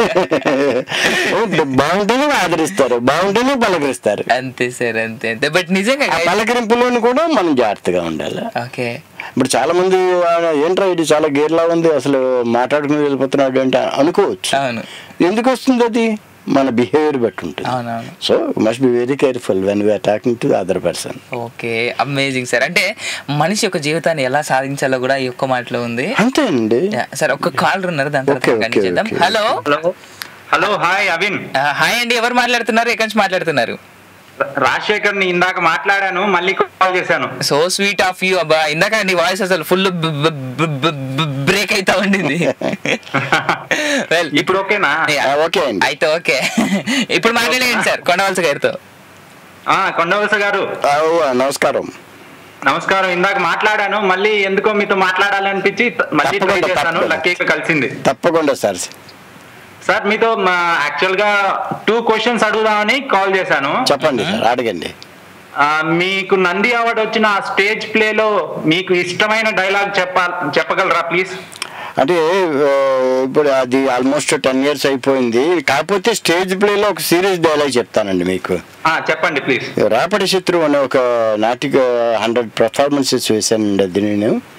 బాగుంటేనే ఆదరిస్తారు బాగుంటేనే పలకరిస్తారు అంతే సార్ అంతే అంతే బట్ నిజంగా ఆ guys- పలకరింపులోని కూడా మనం జాగ్రత్తగా ఉండాలి ఓకే ఇప్పుడు చాలా మంది "ఆ, ఏంట్రా ఇది చాలా గేర్లా ఉంది అసలు మాట్లాడుకుని వెళ్ళిపోతున్నాడు అంటే అనుకోవచ్చు అవును ఎందుకు వస్తుంది అది మన బిహేవియర్ బట్టి ఉంటుంది అవునవును so must be very careful when we are talking to other person okay amazing sir అంటే మనిషి యొక్క జీవితాన్ని ఎలా సాధించాలో కూడా ఈ ఒక్క మాటలో ఉంది అంతే అండి Yeah, సార్ ఒక్క కాల్ ఉన్నారు దాని Okay, తర్వాత కంటిన్యూ okay, చేద్దాం okay. Hello hello hello hi అవిన్ హాయ్ అండి ఎవరు మాట్లాడుతున్నారు ఎక్కడి నుంచి మాట్లాడుతున్నారు రాజశేఖర్ ని ఇందాక మాట్లాడాను మళ్ళీ కాల్ చేశాను సో స్వీట్ ఆఫ్ యూ అబ్బా ఇందాక నీ వాయిస్ అసలు ఫుల్ బ్రేక్ అవుతా ఉండింది వెల్ ఇప్పుడు ఓకేనా ఓకే అండి అయితే ఓకే ఇప్పుడు మాట్లాడేయండి సార్ కొండవలస గారితో ఆ, కొండవలస గారు ఆ, ఓ, నమస్కారం నమస్కారం ఇందాక మాట్లాడాను మళ్ళీ ఎందుకో మీతో మాట్లాడాలనిపించి మళ్ళీ ట్రై తప్పకుండా, చేశాను తప్పకుండా. లక్కీగా కలిసింది తప్పకుండా సార్ సార్ మీతో యాక్చువల్ గా టూ క్వశ్చన్స్ అడుగుదామని కాల్ చేశాను చెప్పండి సార్ అడగండి ఆ, మీకు నంది అవార్డు వచ్చిన ఆ స్టేజ్ ప్లేలో మీకు ఇష్టమైన డైలాగ్ చెప్ప చెప్పగలరా ప్లీజ్ అంటే ఆ, ఇప్పుడు అది ఆల్మోస్ట్ టెన్ ఇయర్స్ అయిపోయింది కాకపోతే స్టేజ్ ప్లేలో ఒక సీరియస్ డైలాగ్ చెప్తానండి మీకు చెప్పండి ప్లీజ్ రాపటి శత్రువు అనే ఒక నాటిక హండ్రెడ్ పర్ఫార్మెన్సెస్ వేశానండి అది నేను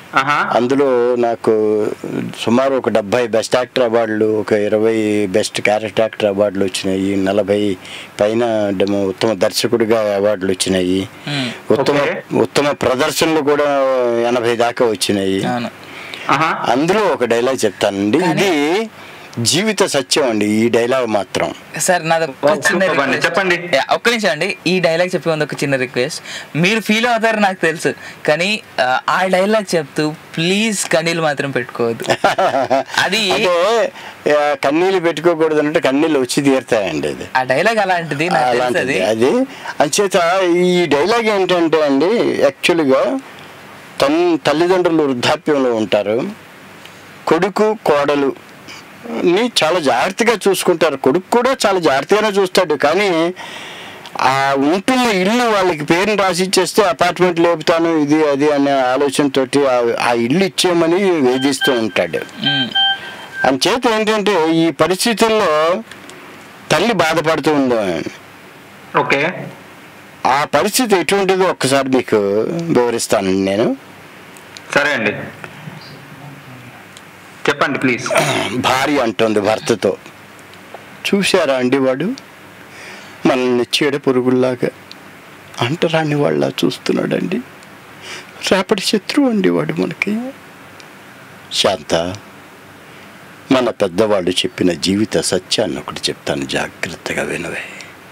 ఆహా. అందులో నాకు సుమారు ఒక డెబ్బై బెస్ట్ యాక్టర్ అవార్డులు ఒక ఇరవై బెస్ట్ క్యారెక్టర్ యాక్టర్ అవార్డులు వచ్చినాయి నలభై పైన డెమో ఉత్తమ దర్శకుడిగా అవార్డులు వచ్చినాయి ఉత్తమ ఓకే. ఉత్తమ ప్రదర్శనలు కూడా ఎనభై దాకా వచ్చినాయి అవును ఆహా. అందులో ఒక డైలాగ్ చెప్తానండి ఇది జీవిత సత్యం అండి ఈ డైలాగ్ మాత్రం సార్ నాది ఒక ఓ, చిన్న సూపర్ అండి. రిక్వెస్ట్ చెప్పండి. యా, ఒక్క నిమిషం అండి ఈ డైలాగ్ చెప్పే ముందు ఒక చిన్న రిక్వెస్ట్ మీరు ఫీల్ అవుతారు నాకు తెలుసు కానీ ఆ, ఆ డైలాగ్ చెప్తూ ప్లీజ్ కనీలు మాత్రం పెట్టుకోవద్దు అది అంటే ఆ, కన్నీళ్ళు పెట్టుకోకూడదు అంటే కన్నీళ్ళు వచ్చి తీరుతాయండి అది ఆ డైలాగ్ అలాంటిది నాకు తెలుసు అలాంటిది అది అది అంచేత ఈ డైలాగ్ ఏంటంటే అండి యాక్చువల్గా తన్ తల్లిదండ్రులు వృద్ధాప్యంలో ఉంటారు కొడుకు కోడలు ని చాలా జాగ్రత్తగా చూసుకుంటారు కొడుకు కూడా చాలా జాగ్రత్తగానే చూస్తాడు కానీ ఆ ఉంటున్న ఇల్లు వాళ్ళకి పేరుని రాసి ఇచ్చేస్తే అపార్ట్మెంట్ లేపుతాను ఇది అది అనే ఆలోచనతోటి ఆ- ఆ ఇల్లు ఇచ్చేయమని వేధిస్తూ ఉంటాడు మ్మ్. అంచేత ఏంటంటే ఈ పరిస్థితుల్లో తల్లి బాధపడుతూ ఉందో ఓకే ఆ పరిస్థితి ఎటువంటిదో ఒక్కసారి మీకు వివరిస్తానండి నేను సరే అండి చెప్పండి ప్లీజ్ భార్య అంటుంది భర్తతో చూశారా అండి వాడు మనల్ని చీడ పురుగుల్లాగా అంటరాని వాళ్ళ చూస్తున్నాడండి రేపటి శత్రువు అండి వాడు మనకి శాంత మన పెద్దవాళ్ళు చెప్పిన జీవిత సత్యాన్ని ఒకటి చెప్తాను జాగ్రత్తగా వినవే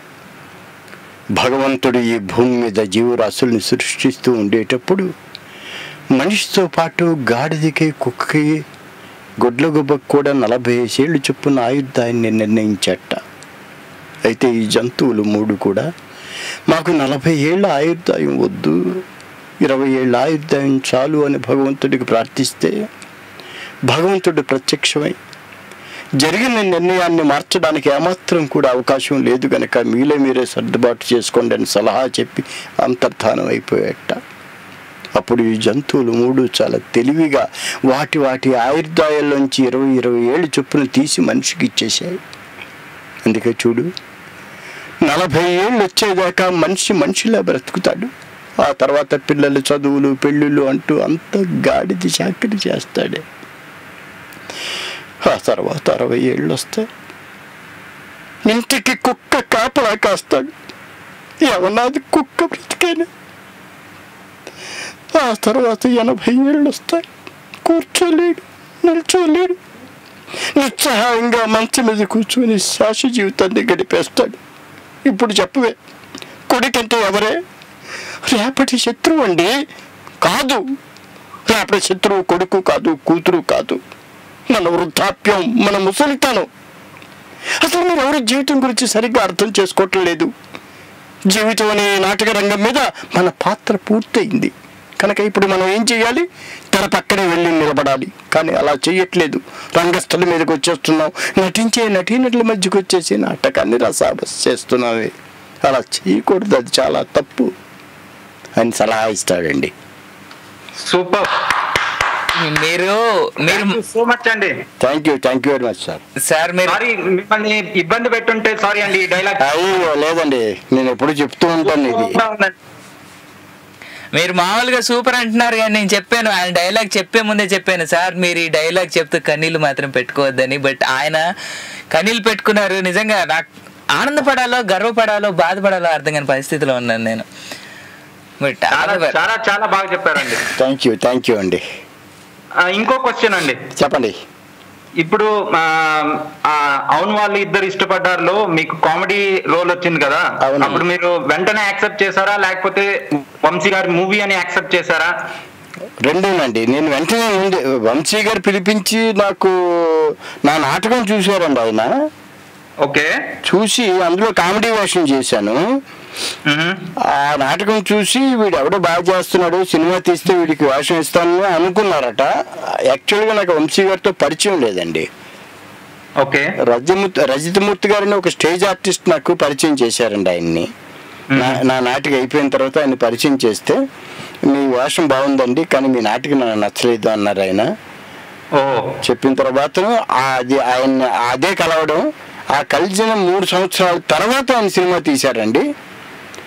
భగవంతుడు ఈ భూమి మీద జీవరాశుల్ని సృష్టిస్తూ ఉండేటప్పుడు మనిషితో పాటు గాడిదకి కుక్కకి గొడ్ల గుబ్బకు కూడా నలభై ఏళ్ళు చొప్పున ఆయుర్దాయాన్ని నిర్ణయించట అయితే ఈ జంతువులు మూడు కూడా మాకు నలభై ఏళ్ళ ఆయుర్దాయం వద్దు ఇరవై ఏళ్ళ ఆయుర్దాయం చాలు అని భగవంతుడికి ప్రార్థిస్తే భగవంతుడు ప్రత్యక్షమై జరిగిన నిర్ణయాన్ని మార్చడానికి ఏమాత్రం కూడా అవకాశం లేదు గనక మీలో మీరే సర్దుబాటు చేసుకోండి అని సలహా చెప్పి అంతర్ధానం అయిపోయాట అప్పుడు ఈ జంతువులు మూడు చాలా తెలివిగా వాటి వాటి ఆయుర్దాయాల్లోంచి ఇరవై ఇరవై ఏళ్ళు చొప్పున తీసి మనిషికి ఇచ్చేసాయి అందుకే చూడు నలభై ఏళ్ళు వచ్చేదాకా మనిషి మనిషిలా బ్రతుకుతాడు ఆ తర్వాత పిల్లలు చదువులు పెళ్ళిళ్ళు అంటూ అంత గాడిది చాకరి చేస్తాడే ఆ తర్వాత అరవై ఏళ్ళు వస్తాయి ఇంటికి కుక్క కాపలా కాస్తాడు ఏమన్నాది కుక్క బ్రతికేనా ఆ తర్వాత ఎనభై ఏళ్ళు వస్తాయి కూర్చోలేడు నిల్చోలేడు నిస్సహాయంగా మంచం మీద కూర్చొని శాశ్వ జీవితాన్ని గడిపేస్తాడు ఇప్పుడు చెప్పవే కొడుకంటే ఎవరే రేపటి శత్రువు అండి కాదు రేపటి శత్రువు కొడుకు కాదు కూతురు కాదు మన వృద్ధాప్యం మన ముసలితనం అసలు మీరు ఎవరి జీవితం గురించి సరిగ్గా అర్థం చేసుకోవటం లేదు జీవితం అనే నాటక రంగం మీద మన పాత్ర పూర్తయింది కనుక ఇప్పుడు మనం ఏం చేయాలి తెర పక్కనే వెళ్ళి నిలబడాలి కానీ అలా చేయట్లేదు రంగస్థలం మీదకి వచ్చేస్తున్నాం నటించే నటీనటుల మధ్యకి వచ్చేసి నాటకాన్ని రసాబస్ చేస్తున్నామే అలా చేయకూడదు అది చాలా తప్పు అని సలహా ఇస్తాడండి సూపర్ మీరు మీరు సో మచ్ అండి thank you thank you very much sir sir మీరు సారీ మిమ్మల్ని ఇబ్బంది పెట్టుంటే సారీ అండి ఈ డైలాగ్ అయ్యో లేదండి నేను ఎప్పుడు చెప్తూ ఉంటాను ఇది మీరు మామూలుగా సూపర్ అంటున్నారు కానీ నేను చెప్పాను ఆయన డైలాగ్ చెప్పే ముందే చెప్పాను సార్ మీరు ఈ డైలాగ్ చెప్తూ కన్నీళ్ళు మాత్రం పెట్టుకోవద్దని బట్ ఆయన కన్నీళ్ళు పెట్టుకున్నారు నిజంగా నాకు ఆనందపడాలో గర్వపడాలో బాధపడాలో అర్థం కాని పరిస్థితిలో ఉన్నాను నేను బట్ చాలా చాలా చాలా బాగా చెప్పారండి థ్యాంక్ యూ థ్యాంక్ యూ అండి ఆ, ఇంకో క్వశ్చన్ అండి చెప్పండి ఇప్పుడు ఆ, ఆ, అవును వాళ్ళు ఇద్దరు ఇష్టపడ్డారులో మీకు కామెడీ రోల్ వచ్చింది కదా అవును. అప్పుడు మీరు వెంటనే యాక్సెప్ట్ చేశారా లేకపోతే వంశీ గారి మూవీ అని యాక్సెప్ట్ చేశారా రెండేనండి నేను వెంటనే ముందే వంశీ గారు పిలిపించి నాకు నా నాటకం చూశారండి ఆయన ఓకే చూసి అందులో కామెడీ వేషం చేశాను మ్మ్. ఆ నాటకం చూసి వీడు ఎవడో బాగా చేస్తున్నాడు సినిమా తీస్తే వీడికి వేషం ఇస్తానని అనుకున్నారట యాక్చువల్గా నాకు వంశీ గారితో పరిచయం లేదండి ఓకే రజమూర్తి రజితమూర్తి గారిని ఒక స్టేజ్ ఆర్టిస్ట్ నాకు పరిచయం చేశారండి ఆయన్ని నా- నా నాటిక అయిపోయిన తర్వాత ఆయన పరిచయం చేస్తే మీ వేషం బాగుందండి కానీ మీ నాటిక నాకు నచ్చలేదు అన్నారు ఆయన ఓ చెప్పిన తర్వాత అది ఆయన అదే కలవడం ఆ కలిసిన మూడు సంవత్సరాల తర్వాత ఆయన సినిమా తీశారండి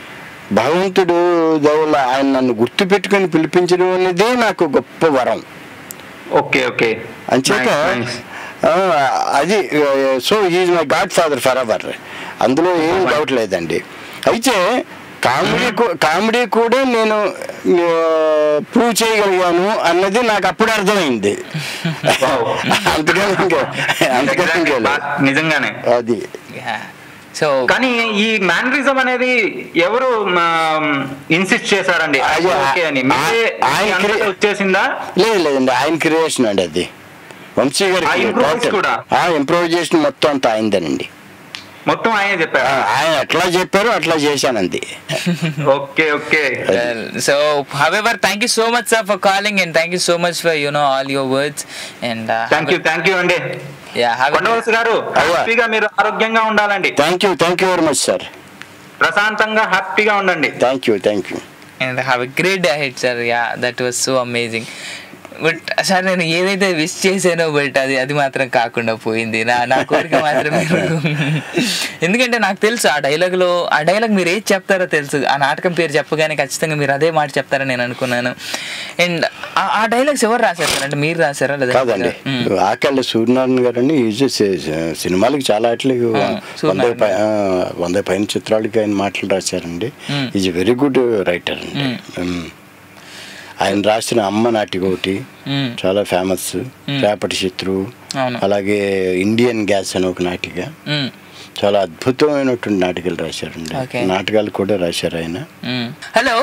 భగవంతుడు దయవల్ల ఆయన నన్ను గుర్తు పెట్టుకొని పిలిపించడం అనేది నాకు గొప్ప వరం ఓకే ఓకే అంచేత ఆ, అది so is my godfather forever అందులో ఏం డౌట్ లేదండి అయితే కామెడీ కూ- కామెడీ కూడా నేను ప్రూవ్ చేయగలిగాను అన్నది నాకు అప్పుడు అర్థమైంది అందుకని ఇంకా- అందుకని ఇంకా లేదు. నిజంగానే అది సో కానీ ఈ మ్యానరిజం అనేది ఎవరు ఇన్సిస్ట్ చేశారండి అది అయ్యో, ఓకే అని ఆ- మీరే ఆయన మీ అంతటా వచ్చేసిందా లేదు లేదండి ఆయన క్రియేషన్ అండి అది వంశీ ఆ గారి improvise కూడా? ఇంప్రూవైజేషన్ మొత్తం అంతా ఆయనదేనండి మొత్తం ఆయనే ఆ, చెప్పారు ఆయన ఎట్లా చెప్పారో అట్లా చేశానంది okay okay so however thank you so much sir for calling and thank you so much for you know all your words and uh, thank you thank you అండి yeah have a, కొండవలసి గారు అవ్వ. హ్యాపీగా మీరు ఆరోగ్యంగా ఉండాలండి thank you thank you very much sir ప్రశాంతంగా హ్యాపీగా ఉండండి thank you thank you and have a great day ahead sir yeah that was so amazing but sir నేను ఏదైతే విష్ చేశానో బట్ అది అది మాత్రం కాకుండా పోయింది నా నా కోరిక మాత్రం మీరు ఎందుకంటే నాకు తెలుసు ఆ డైలాగ్లో ఆ డైలాగ్ మీరు ఏది చెప్తారో తెలుసు ఆ నాటకం పేరు చెప్పగానే ఖచ్చితంగా మీరు అదే మాట చెప్తారని నేను అనుకున్నాను అండ్ ఆ డైలాగ్స్ ఎవరు రాశారు సార్ అంటే మీరు రాశారా లేదా కాదండి మ్మ్. ఆకళ్ళ సూర్యనారాయణ గారు అని ఈజ్ సినిమాలకి చాలా అట్లకి వంద సూర్యనారాయణ పై- ఆ, వంద పైన చిత్రాలకి ఆయన మాటలు రాశారండి మ్మ్. ఈజ్ వెరీ గుడ్ రైటర్ అండి మ్మ్. ఆయన రాసిన అమ్మ నాటికి ఒకటి మ్మ్. చాలా ఫేమస్ రేపటి శత్రువు అవును. అలాగే ఇండియన్ గ్యాస్ అని ఒక నాటిక మ్మ్. చాలా అద్భుతమైనటువంటి నాటికలు రాశారండి Okay. నాటకాలు కూడా రాశారు ఆయన మ్మ్. హలో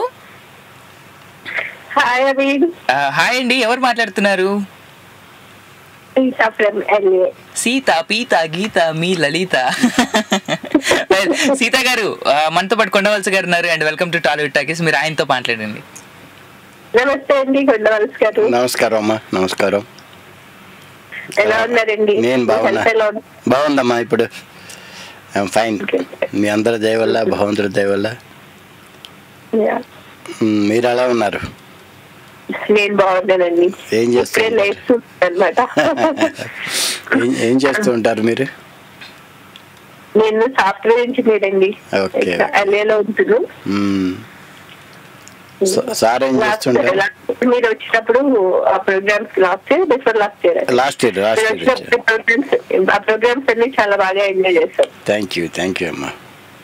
హాయ్ అబీడ్ ఆ, హాయ్ అండి ఎవరు మాట్లాడుతున్నారు సీతా ఫ్రమ్ ఎల్ఏ సీత పీత గీత మీ లలిత Well, సీత గారు ఆ, మనతో పాటు కొండవలస గారు ఉన్నారు and welcome to Tollywood talkies మీరు ఆయనతో మాట్లాడండి నమస్తే అండి కొండవలస్ గారు నమస్కారం అమ్మా నమస్కారం ఎలా ఉన్నారండి నేను బాగున్నా Health ఎలా ఉంది? బాగుందమ్మా ఇప్పుడు ఫైన్ Okay. మీ అందరి దయ వల్ల భగవంతుడి దయ వల్ల Yeah. మ్, మీరు ఎలా ఉన్నారు నేను బాగున్నానండి ఏం ఇప్పుడే చేస్తున్నారు లేస్తున్నానమాట ఏం ఏం చేస్తూ ఉంటారు మీరు నేను సాఫ్ట్వేర్ ఇంజనీర్ అండి Okay. ఎల్ఏలో ఉంటున్నాను మ్, స- సార్ ఏం లాస్ట్ చేస్తుంటారు మీరు వచ్చినప్పుడు ఆ programmes last year before last year last year last మీరు ఇయర్ వచ్చినప్పుడు ప్రోగ్రామ్స్ ఆ ప్రోగ్రామ్స్ అన్ని చాలా బాగా ఎంజాయ్ చేశాను థ్యాంక్ యూ థ్యాంక్ యూ అమ్మా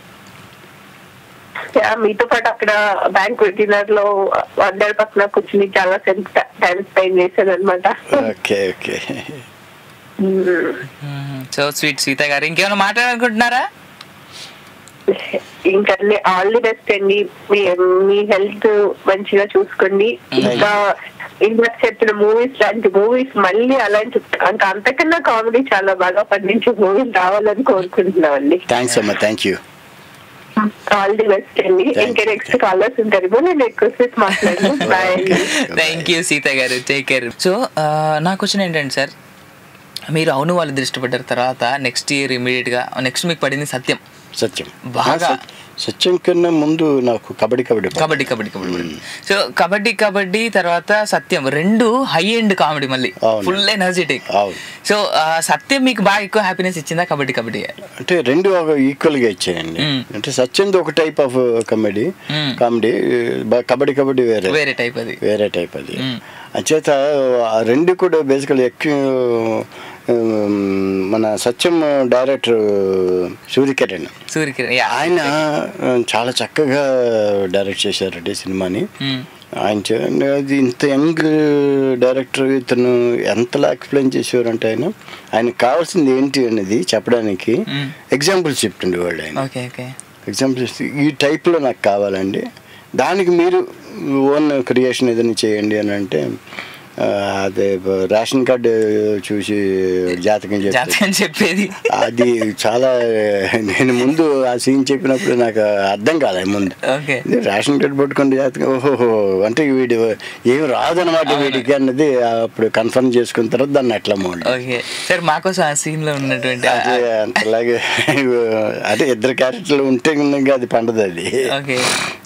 యా, మీతో పాటు అక్కడ బ్యాంక్ డిన్నర్ లో అందరి పక్కన కూర్చుని చాలా సేపు టైం స్పెండ్ చేశాను అనమాట okay okay so sweet Seetha గారు ఇంకేమైనా మాట్లాడాలనుకుంటున్నారా ఇంకా ఆల్ ది బెస్ట్ అండి మీ మీ హెల్త్ మంచిగా చూసుకోండి ఇంకా ఇంకా చెప్పిన మూవీస్ లాంటి మూవీస్ మళ్ళీ అలాంటి ఇంకా అంతకన్నా కామెడీ చాలా బాగా పండించే మూవీస్ రావాలని కోరుకుంటున్నామండి థ్యాంక్స్ అమ్మా thank you all the best అండి Thank ఇంకా you. నెక్స్ట్ కాలర్స్ ఉంటారేమో నేను ఎక్కువ సేపు మాట్లాడను బాయ్ అండి థ్యాంక్ యూ సీత గారు టేక్ కేర్ సో నా క్వశ్చన్ ఏంటంటే సార్ మీరు అవును వాళ్ళు దృష్టి పడ్డారు తర్వాత నెక్స్ట్ ఇయర్ ఇమీడియట్గా నెక్స్ట్ మీకు పడింది సత్యం సత్యం బాగా- ఆ, సత్- సత్యం కన్నా ముందు నాకు కబడ్డీ కబడ్డీ కబడ్డీ కబడ్డీ కబడ్డీ సో కబడ్డీ కబడ్డీ తర్వాత సత్యం రెండు హై ఎండ్ కామెడీ మళ్ళీ అవును. ఫుల్ ఎనర్జెటిక్ అవును. సో సత్యం మీకు బాగా ఎక్కువ హ్యాపీనెస్ ఇచ్చిందా కబడ్డీ కబడ్డీ అంటే రెండు ఒక ఈక్వల్ గా ఇచ్చాయండి మ్మ్. అంటే సత్యంది ఒక టైప్ ఆఫ్ కామెడీ మ్మ్. కామెడీ బ- కబడ్డీ కబడ్డీ వేరే వేరే టైప్ అది వేరే టైప్ అది మ్మ్. అంచేత ఆ రెండు కూడా బేసికల్ ఎక్కువ ఉమ్, మన సత్యం డైరెక్టర్ సూర్యకిరణ్ సూర్యకిరణ్ యా ఆయన ఆ, చాలా చక్కగా డైరెక్ట్ చేశారండి సినిమాని మ్మ్. ఆయన చే- అది ఇంత యంగ్ డైరెక్టర్ ఇతను ఎంతలా ఎక్స్ప్లెయిన్ చేసేవారంటే ఆయన ఆయనకు కావాల్సింది ఏంటి అనేది చెప్పడానికి మ్మ్. ఎగ్జాంపుల్స్ చెప్తుండే వాళ్ళు ఆయన ఓకే ఓకే ఎగ్జాంపుల్స్ ఈ టైప్లో నాకు కావాలండి దానికి మీరు ఓన్ క్రియేషన్ ఏదైనా చేయండి అని అంటే ఆ, అదే రేషన్ కార్డు చూసి జాతకం చెప్తే జాతకం చెప్పేది అది చాలా నేను ముందు ఆ సీన్ చెప్పినప్పుడు నాకు అర్థం కాలే ముందు ఓకే ఇది రేషన్ కార్డు పట్టుకుని జాతకం ఓహో అంటే వీడి ఏం రాదనమాట వీడికి అన్నది అప్పుడు కన్ఫర్మ్ చేసుకున్న తర్వాత దాన్ని ఎట్లా మోడల్ ఓకే సార్ మాకోసం ఆ సీన్ లో ఉన్నటువంటి ఆ- అదే అంతలాగే అదే ఇద్దరు క్యారెక్టర్లు ఉంటే ఇంకా అది పండదు అది ఓకే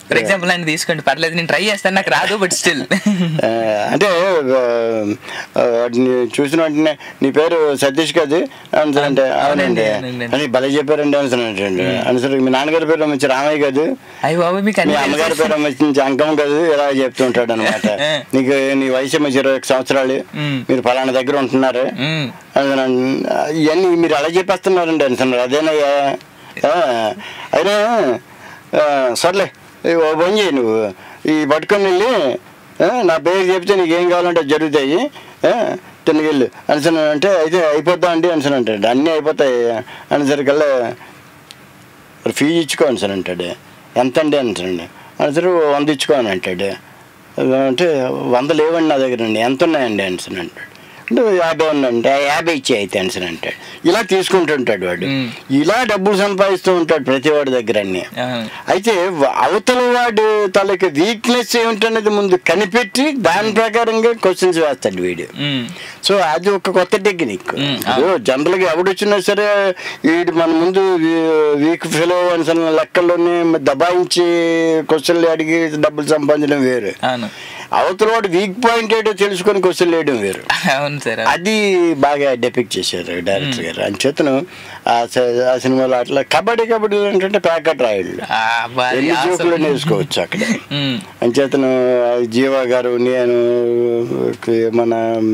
ఫర్ ఎగ్జాంపుల్ అని తీసుకోండి పర్లేదు నేను ట్రై చేస్తాను నాకు రాదు బట్ స్టిల్ ఆ, అంటే ఆ, ఆ, వాటిని చూసిన వెంటనే నీ పేరు సతీష్ కాదు అని అంటే అవునండి అవునండి. అని భలే చెప్పారండి అని అంటే అనుసరి మీ నాన్నగారి పేరు వచ్చి రామయ్య కాదు అయ్యి బాబు మీకు మీ అన్ని అమ్మగారి తెలుసు. పేరు వచ్చి అంకం కాదు ఇలా చెప్తుంటాడు అనమాట నీకు నీ వయసు ఏమో ఇరవై ఒక సంవత్సరాలు మ్మ్. మీరు ఫలానా దగ్గర ఉంటున్నారు మ్మ్. అని అన్- ఇవన్నీ మీరు అలా చెప్పేస్తున్నారండి అంటున్నారు అదేనయ్యా ఆ, అయినా ఆ, సర్లే ఈ ఓ పని చేయి నువ్వు ఈ పట్టుకొని వెళ్ళి ఆ, నా పేరు చెప్తే నీకు ఏం కావాలంటే అది జరుగుతాయి ఆ, తిన్నగిల్లు అనిసన అంటే అయితే అయిపోద్దా అండి అనిసన అంటాడు అన్నీ అయిపోతాయి అనేసరికల్లా మరి ఫీజు ఇచ్చుకోండి సార్ అంటాడు ఎంత అండి అంటాడు అని సరే వంద ఇచ్చుకోని అంటాడు అంటే వంద లేవండి నా దగ్గర అండి ఎంత ఉన్నాయండి అనిసన్ అంటాడు అంటే యాభై ఉందంటే యాభై ఇచ్చి అయితే అనిసన్ అంటాడు ఇలా తీసుకుంటుంటాడు వాడు మ్మ్. ఇలా డబ్బులు సంపాదిస్తూ ఉంటాడు ప్రతి వాడి దగ్గర అన్ని అవును. అయితే వ- అవతల వాడు తలకి వీక్నెస్ ఏమిటనేది ముందు కనిపెట్టి దాని ప్రకారంగా క్వశ్చన్స్ వేస్తాడు వీడు మ్మ్. సో అది ఒక కొత్త టెక్నిక్ మ్మ్. ఇప్పుడు జనరల్ గా ఎవడొచ్చినా సరే వీడు మన ముందు వీక్ ఫెలో అని లెక్కల్లోనే దబాయించి క్వశ్చన్లు అడిగి డబ్బులు సంపాదించడం వేరు అవును అవతల వాడు వీక్ పాయింట్ ఏంటో తెలుసుకొని క్వశ్చన్లు వేయడం వేరు అవును సార్ అది బాగా డెపిక్ట్ చేశారు డైరెక్టర్ గారు అంచేతను ఆ స- ఆ సినిమాలో అట్లా కబడ్డీ కబడ్డీ ఏంటంటే ప్యాకెట్ రాయళ్ళు ఎన్ని జోకులు నేర్చుకోవచ్చు అక్కడ అంచేతను జీవా గారు నేను మన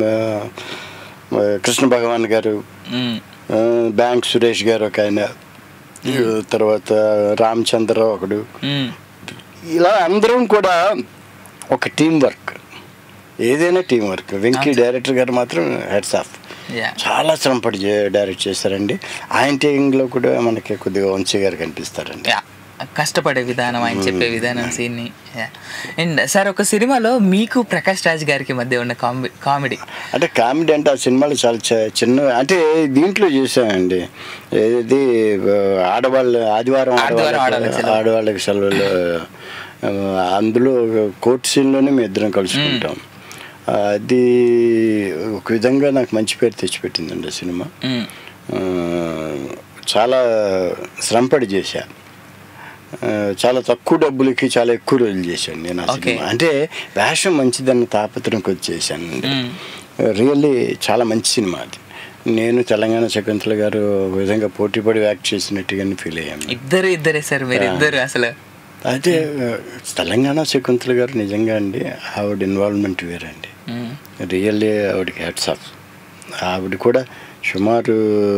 ఆ, కృష్ణ భగవాన్ గారు ఆ, బ్యాంక్ సురేష్ గారు ఒక ఆయన తర్వాత రామచంద్ర ఒకడు ఇలా అందరం కూడా ఒక టీం వర్క్ ఏదైనా టీం వర్క్ వెంకీ డైరెక్టర్ గారు మాత్రం హెడ్స్ ఆఫ్ చాలా శ్రమపడి చే- డైరెక్ట్ చేశారండి ఆయన టీంలో కూడా మనకి కొద్దిగా వంశీ గారు కనిపిస్తారండి యా కష్టపడే విధానం ఆయన చెప్పే విధానం సీన్ని అండ్ సార్ ఒక సినిమాలో మీకు ప్రకాష్ రాజ్ గారికి మధ్య ఉన్న కామెడీ కామెడీ అంటే కామెడీ అంటే ఆ సినిమాలు చాలా చ- చిన్న అంటే దీంట్లో చేసామండి ఇది ఆ, ఆడవాళ్ళు ఆదివారం ఆదివారం ఆడవాళ్ళకి ఆడవాళ్ళకి సెలవు. ఆడవాళ్ళకి సెలవులు ఆ, అందులో కోర్ట్ సీన్లోనే మేము ఇద్దరం కలుసుకుంటాం అది ఒక విధంగా నాకు మంచి పేరు తెచ్చిపెట్టిందండి ఆ సినిమా ఆ, చాలా శ్రమపడి చేశా ఆ, చాలా తక్కువ డబ్బులకి చాలా ఎక్కువ రోజులు చేశాను నేను ఆ Okay. సినిమా అంటే వేషం మంచిదన్న తాపత్రం కొద్ది చేశానండి రియల్లీ చాలా మంచి సినిమా అది నేను తెలంగాణ శకుంతల గారు ఒక విధంగా పోటీపడి యాక్ట్ చేసినట్టుగానే ఫీల్ అయ్యాను ఇద్దరు ఇద్దరే సార్ మీరు ఇద్దరు అసలు అయితే ఆ, తెలంగాణ శకుంతల గారు నిజంగా అండి ఆవిడ ఇన్వాల్వ్మెంట్ వేరండి మ్మ్. రియల్లీ ఆవిడకి హ్యాట్స్ ఆఫ్ ఆవిడ కూడా సుమారు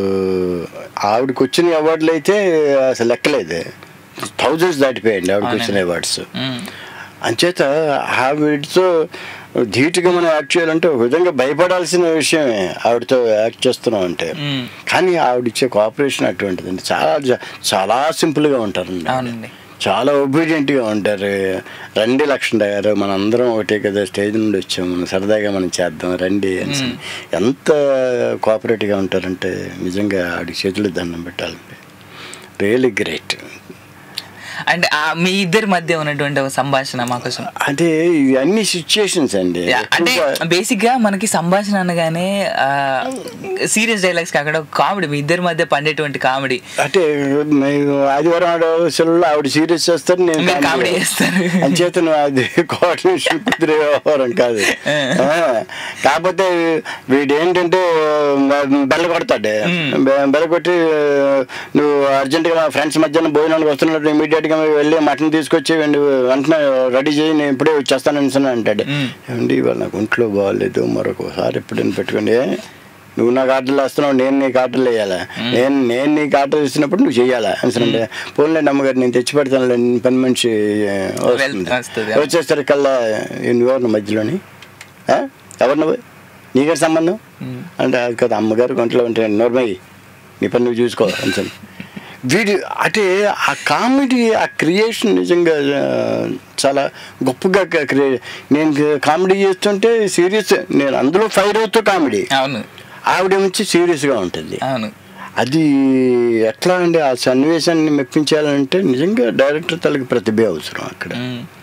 ఆవిడకి వచ్చిన అవార్డులు అయితే అసలు లెక్కలేదు థౌజండ్స్ దాటిపోయండి ఆవిడకి వచ్చిన అవార్డ్స్ మ్మ్. అంచేత ఆవిడతో ధీటుగా మనం యాక్ట్ చేయాలంటే ఒక విధంగా భయపడాల్సిన విషయమే ఆవిడతో యాక్ట్ చేస్తున్నాం అంటే మ్మ్. కానీ ఆవిడ ఇచ్చే కోఆపరేషన్ అటువంటిదండి చాలా జ- చాలా సింపుల్గా ఉంటారండి ఆవిడ. అవునండి చాలా ఒబీడియంట్గా ఉంటారు రండి లక్ష్మణ గారు మనందరం ఒకటే కదా స్టేజ్ నుండి వచ్చాము సరదాగా మనం చేద్దాం రండి అని ఎంత కోఆపరేటివ్గా ఉంటారంటే నిజంగా ఆవిడ చేతులు దండం పెట్టాలండి రియలీ గ్రేట్ అండ్ ఆ మీ ఇద్దరి మధ్య ఉన్నటువంటి ఒక సంభాషణ మా కోసం అంటే ఇవి అన్ని సిచ్యుయేషన్స్ అండి యా, అంటే ఎక్కువగా- బేసిక్ గా మనకి సంభాషణ అనగానే సీరియస్ డైలాగ్స్ కాకుండా కామెడీ మీ ఇద్దరి మధ్య పండేటువంటి కామెడీ అంటే మేము ఆదివారం ఆడ సెలవులో ఆవిడ సీరియస్ చేస్తారు నేను మీరు comedy comedy చేస్తారు. అంచేతను అది కోఆర్డినేషన్ కుదిరే వ్యవహారం కాదు ఆ, కాకపోతే వీడు ఏంటంటే బెల్ల కొడతాడు బె- బెల్ల కొట్టి నువ్వు అర్జెంటుగా ఫ్రెండ్స్ మధ్యాహ్నం భోజనానికి వస్తున్నట్టు ఇమీడియట్ గా వెళ్ళి మటన్ తీసుకొచ్చి నువ్వు వెంటనే రెడీ చేయి నేను ఇప్పుడే వచ్చేస్తాను అని అంటాడు ఏమండి ఇవాళ నాకు ఒంట్లో బాగాలేదు మరొకసారి ఎప్పుడైనా పెట్టుకోండి "ఏ, నువ్వు నాకు ఆర్డర్లు వేస్తున్నావు నేను నీకు ఆర్డర్లు వేయాలా నేను నేను నీకు ఆర్డర్ ఇస్తున్నప్పుడు నువ్వు చెయ్యాలా అంటే పోన్లేండి అమ్మగారు నేను తెచ్చి పెడతాను పని మనిషి ఆ, వస్తుంది వస్తుంది. వచ్చేసరికల్లా నువ్వెవరు మధ్యలోని ఆ? ఎవరు నువ్వు నీకే సంబంధం అంటే అది కదా అమ్మగారు కొంట్లో ఉంటే నోర్మయ్యి నీ పని నువ్వు చూసుకో అని వీడి అంటే ఆ కామెడీ ఆ క్రియేషన్ నిజంగా ఆ, చాలా గొప్పగా క్రియే నేను కామెడీ చేస్తుంటే సీరియస్ నేను అందులో ఫైర్ అవుతూ కామెడీ అవును ఆవిడ నుంచి సీరియస్గా ఉంటుంది అవును అది ఎట్లా అండి ఆ సన్నివేశాన్ని మెప్పించాలంటే నిజంగా డైరెక్టర్ తలకి ప్రతిభ అవసరం అక్కడ మ్మ్.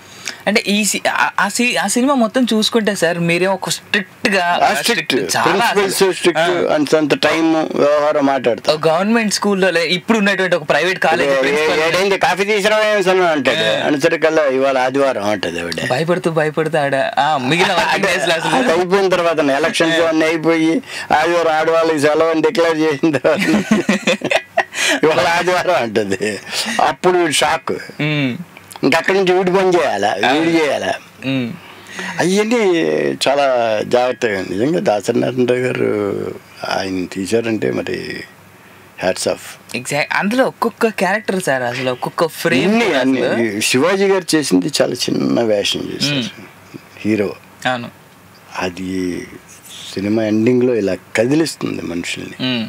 అంటే ఈ సి- ఆ- ఆ సి- ఆ సినిమా మొత్తం చూసుకుంటే సార్ మీరే ఒక స్ట్రిక్ట్ గా స్ట్రిక్ట్ చాలా ప్రిన్సిపల్స్ స్ట్రిక్ట్ అంత అంత టైం వ్యవహారం మాట్లాడతాం గవర్నమెంట్ స్కూల్లో ఇప్పుడు ఉన్నటువంటి ఒక ప్రైవేట్ కాలేజ్ ఏడైంది కాఫీ తీసుకురావా ఏమన్నా అంటాడు అనుసరికల్లా ఇవాళ ఆదివారం అంటది ఆవిడ భయపడుతూ భయపడుతూ ఆడ ఆ, మిగిలిన working days లో అసలు అది అయిపోయిన తర్వాత ఎలక్షన్స్ అన్నీ అయిపోయి ఆదివారం ఆడవాళ్ళకి సెలవు అని డిక్లేర్ చేసిన తర్వాత ఇవాళ ఆదివారం అంటది అప్పుడు షాక్ ఉమ్, ఇంకక్కడి నుంచి వీడి పని చేయాలా వీడి చేయాలా ఉమ్. అవన్నీ చాలా జాగ్రత్తగా నిజంగా దాసనారాయణరావు గారు ఆయన తీశారంటే మరి హ్యాట్స్ ఆఫ్ ఎగ్జాక్ట్ అందులో ఒక్కొక్క క్యారెక్టర్ సార్ అసలు ఒక్కొక్క ఫ్రేమ్ అన్ని అన్ని శివాజీ గారు చేసింది చాలా చిన్న వేషం చేశారు హీరో అవును అది సినిమా ఎండింగ్లో ఇలా కదిలిస్తుంది మనుషుల్ని ఉమ్,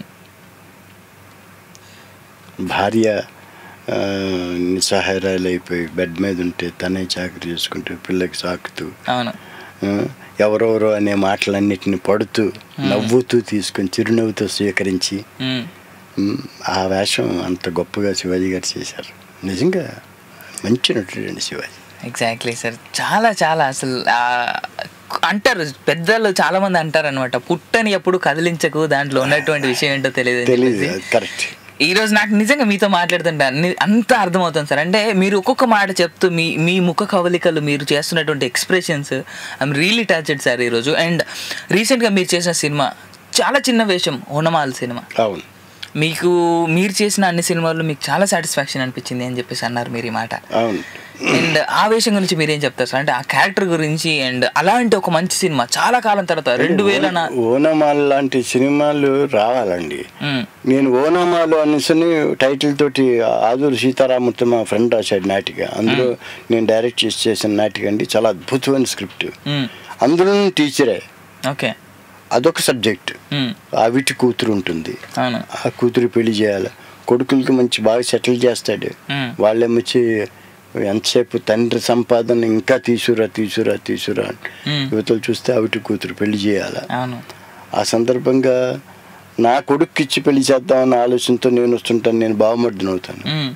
భార్య ఆ, నిస్సహాయరాలు అయిపోయి బెడ్ మీద ఉంటే తనే చాకరీ చేసుకుంటూ పిల్లకి సాకుతూ అవును ఆ, ఎవరెవరో అనే మాటలన్నిటిని పడుతూ నవ్వుతూ తీసుకొని చిరునవ్వుతో స్వీకరించి ఉమ్. మ్, ఆ వేషం అంత గొప్పగా శివాజీ గారు చేశారు నిజంగా మంచి నటుడండి శివాజీ ఎగ్జాక్ట్లీ సార్ చాలా చాలా అసలు ఆ, అంటారు పెద్దలు చాలా మంది అంటారు అనమాట పుట్టని ఎప్పుడు కదిలించకు దాంట్లో ఉన్నటువంటి విషయం ఏంటో తెలియదు అని తెలియదు చెప్పేసి. కరెక్ట్ ఈ రోజు నాకు నిజంగా మీతో మాట్లాడుతుంటే అన్ని అంత అర్థమవుతుంది సార్ అంటే మీరు ఒక్కొక్క మాట చెప్తూ మీ మీ ముఖ కవలికలు మీరు చేస్తున్నటువంటి expressions I'm really touched sir ఈరోజు అండ్ రీసెంట్గా మీరు చేసిన సినిమా చాలా చిన్న వేషం ఓనమాల్ సినిమా అవును మీకు మీరు చేసిన అన్ని సినిమాల్లో మీకు చాలా సాటిస్ఫాక్షన్ అనిపించింది అని చెప్పేసి అన్నారు మీరు ఈ మాట అవును అండ్ ఆ వేషం గురించి మీరేం చెప్తారు సార్ అంటే ఆ క్యారెక్టర్ గురించి అండ్ అలాంటి ఒక మంచి సినిమా చాలా కాలం తర్వాత రెండు వేల నా- ఓనమాల్ లాంటి సినిమాలు రావాలండి మ్మ్. నేను ఓనమాలు అనేసి టైటిల్ తోటి ఆదూరు సీతారామూర్తి మా ఫ్రెండ్ రాశాడు నాటిక అందులో నేను డైరెక్ట్ చేసి చేసిన నాటిక అండి చాలా అద్భుతమైన స్క్రిప్ట్ మ్మ్. అందులో టీచరే ఓకే అదొక సబ్జెక్ట్ మ్మ్. ఆవిటి కూతురు ఉంటుంది అవును ఆ కూతురు పెళ్లి చేయాలి కొడుకులకి మంచి బాగా సెటిల్ చేస్తాడు మ్మ్. వాళ్ళేమొచ్చి ఎంతసేపు తండ్రి సంపాదన ఇంకా తీసురా తీసురా తీసురా అని మ్మ్. యువతలు చూస్తే ఆవిటి కూతురు పెళ్లి చేయాలి అవును ఆ సందర్భంగా నా కొడుక్కి ఇచ్చి పెళ్లి చేద్దామన్న ఆలోచనతో నేను వస్తుంటాను నేను బావమర్దిని అవుతాను మ్మ్.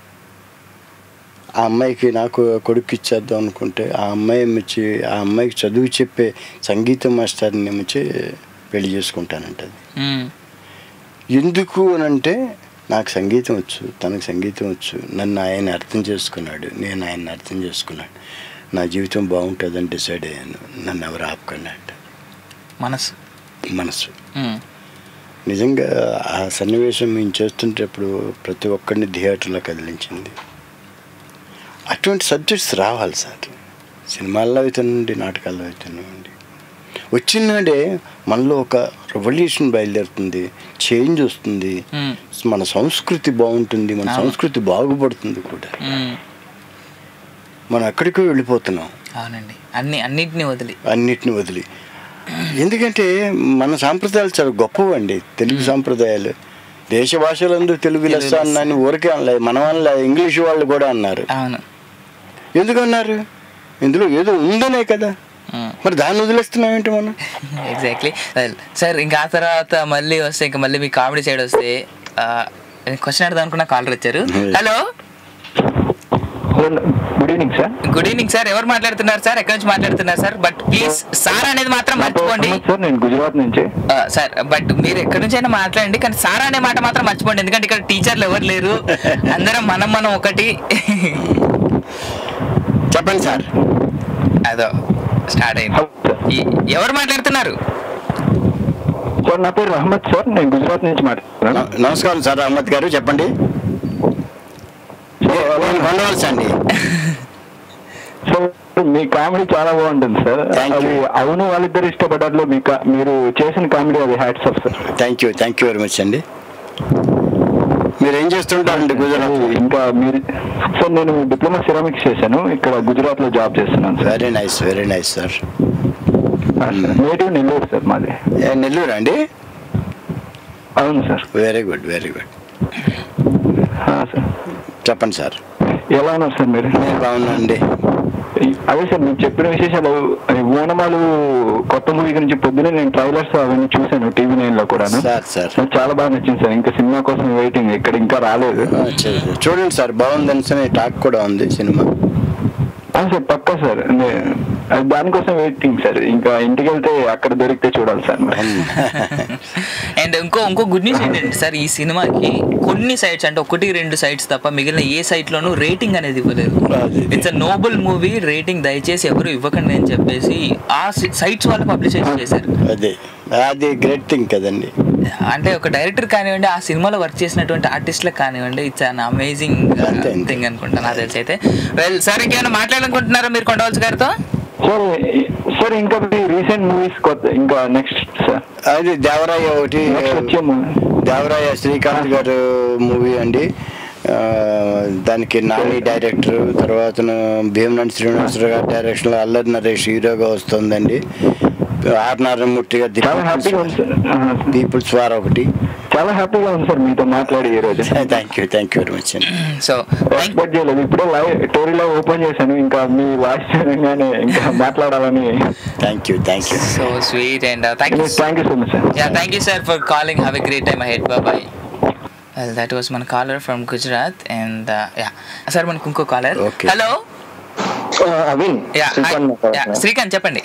ఆ అమ్మాయికి నాకు కొడుకు ఇచ్చేద్దాం అనుకుంటే ఆ అమ్మాయి వచ్చి ఆ అమ్మాయికి చదువు చెప్పే సంగీత మాస్టర్ని వచ్చి పెళ్లి చేసుకుంటానంటది మ్మ్. ఎందుకు అని అంటే నాకు సంగీతం వచ్చు తనకు సంగీతం వచ్చు నన్ను ఆయన అర్థం చేసుకున్నాడు నేను ఆయన్ని అర్థం చేసుకున్నాను నా జీవితం బాగుంటుందని డిసైడ్ అయ్యాను నన్ను ఎవరు ఆపుకున్నా అంట మనసు మనసు మ్మ్. నిజంగా ఆ సన్నివేశం మేము చేస్తుంటేప్పుడు ప్రతి ఒక్కరిని థియేటర్లో కదిలించింది అటువంటి సబ్జెక్ట్స్ రావాలి సార్ సినిమాల్లో అయితేనండి నాటకాల్లో అయితేనండి వచ్చినాడే మనలో ఒక రెవల్యూషన్ బయలుదేరుతుంది చేంజ్ వస్తుంది మ్మ్. మన సంస్కృతి బాగుంటుంది మన అవును. సంస్కృతి బాగుపడుతుంది కూడా మ్మ్. మనం ఎక్కడికో వెళ్ళిపోతున్నాం అవునండి అన్ని అన్నిటిని వదిలి అన్నిటిని వదిలి ఎందుకంటే మన సాంప్రదాయాలు చాలా గొప్పవండి తెలుగు సాంప్రదాయాలు దేశ భాషలందు తెలుగు లెస్స అన్నాన్ని ఊరికే అనలేదు మన వాళ్ళ ఇంగ్లీష్ వాళ్ళు కూడా అన్నారు అవును ఎందుకు అన్నారు ఇందులో ఏదో ఉందనే కదా మ్మ్. మరి దాన్ని వదిలేస్తున్నాం ఏంటి మనం ఎగ్జాక్ట్లీ సార్ ఇంకా ఆ తర్వాత మళ్ళీ వస్తే ఇంకా మళ్ళీ మీ కామెడీ సైడ్ వస్తే క్వశ్చన్ అడదాం అనుకున్న కాలర్ వచ్చారు hello good evening sir good evening sir ఎవరు మాట్లాడుతున్నారు సార్ ఎక్కడి నుంచి మాట్లాడుతున్నారు సార్ బట్ ప్లీజ్ సార్ అనేది మాత్రం మర్చిపోండి సార్ నేను గుజరాత్ నుంచి సార్ బట్ మీరు ఎక్కడి నుంచి అయినా మాట్లాడండి కానీ సార్ అనే మాట మాత్రం మర్చిపోండి ఎందుకంటే ఇక్కడ టీచర్లు ఎవరు లేరు అందరం మనం మనం ఒకటి చెప్పండి సార్ అదో స్టార్ట్ అయింది ఈ- ఎవరు మాట్లాడుతున్నారు సార్ నా పేరు రహమత్ సార్ నేను గుజరాత్ నుంచి మాట్లాడుతున్నాను న- నమస్కారం సార్ అహ్మద్ గారు చెప్పండి నేను కొండవలస అండి సో మీ కామెడీ చాలా బాగుంటుంది సార్ Thank you. అది అవును వాళ్ళిద్దరు ఇష్టపడ్డారులో మీ కా- మీరు చేసిన కామెడీ అది hats off sir thank you thank you very much అండి మీరు ఏం చేస్తుంటారండి గుజరాత్ ఇంకా మీరు సార్ నేను డిప్లొమా సిరామిక్స్ చేశాను ఇక్కడ గుజరాత్ లో జాబ్ చేస్తున్నాను sir very nice very nice sir native Nellore sir మాది నెల్లూరు అండి అవును sir very good very good ఆ, సార్ చెప్పండి సార్ ఎలా ఉన్నారు సార్ మీరు నేను బాగున్నానండి అదే సార్ మీరు చెప్పిన విశేషాలు ఈ ఓనమాలు కొత్త మూవీ గురించి పొద్దునే నేను ట్రైలర్స్ అవన్నీ చూశాను టీవీ నైన్ లో కూడాను సార్ సార్ నాకు చాలా బాగా నచ్చింది సార్ ఇంకా సినిమా కోసం వెయిటింగ్ ఇక్కడ ఇంకా రాలేదు ఆ, చూ- చూడండి సార్ బాగుందని టాక్ కూడా ఉంది సినిమా ఆ, సార్ పక్కా సార్ నే- అది దానికోసం వెయిటింగ్ సార్ ఇంకా ఇంటికి వెళ్తే అక్కడ దొరికితే చూడాలి సార్ మరి. అండ్ ఇంకో ఇంకో గుడ్ న్యూస్ ఏంటంటే సార్ ఈ సినిమాకి కొన్ని సైట్స్ అంటే ఒకటి రెండు సైట్స్ తప్ప మిగిలిన ఏ సైట్ లోనూ రేటింగ్ అనేది ఇవ్వలేదు it's a noble movie rating దయచేసి ఎవరు ఇవ్వకండి అని చెప్పేసి ఆ సైట్స్ వాళ్ళు పబ్లిష్ చేశారు అదే అది గ్రేట్ థింగ్ కదండి అంటే ఒక డైరెక్టర్ కానివ్వండి ఆ సినిమాలో వర్క్ చేసినటువంటి ఆర్టిస్ట్లకు కానివ్వండి ఇట్స్ అన్ అమేజింగ్ థింగ్ అనుకుంటా నాకు తెలిసి అయితే వెల్ సార్ ఇంకేమైనా మాట్లాడాలనుకుంటున్నారా మీరు కొండవలసి గారితో సార్ సార్ ఇంకా మీ రీసెంట్ మూవీస్ కొత్త ఇంకా నెక్స్ట్ సార్ అది దేవరాయ ఒకటి నెక్స్ట్ వచ్చే మూవీ దేవరాయ శ్రీకాంత్ గారు మూవీ అండి ఆ, దానికి నాని డైరెక్టర్ తర్వాత భీమనాథ్ శ్రీనివాసరావు గారి డైరెక్షన్లో అల్లరి నరేష్ హీరోగా వస్తుందండి ఆర్ నారాయణమూర్తి గారి చాలా హ్యాపీగా ఉంది సార్ ఆ, పీపుల్స్ వార్ ఒకటి చాలా హ్యాపీగా ఉంది సార్ మీతో మాట్లాడి ఈ రోజు thank you thank you very much అండి సో ఎక్స్పెక్ట్ చేయలేదు ఇప్పుడే లైవ్ టోరీ లైవ్ ఓపెన్ చేశాను ఇంకా మీ వాయిస్ వినగానే ఇంకా మాట్లాడాలని thank you thank you so sweet and thank you thank you so much sir Yeah, thank you, sir, for calling. Have a great time ahead. Bye bye. Well, that was my caller from Gujarat, and uh, yeah, sir, మనకు ఇంకో కాలర్ Okay. హలో అవిన్ యా శ్రీకాంత్ చెప్పండి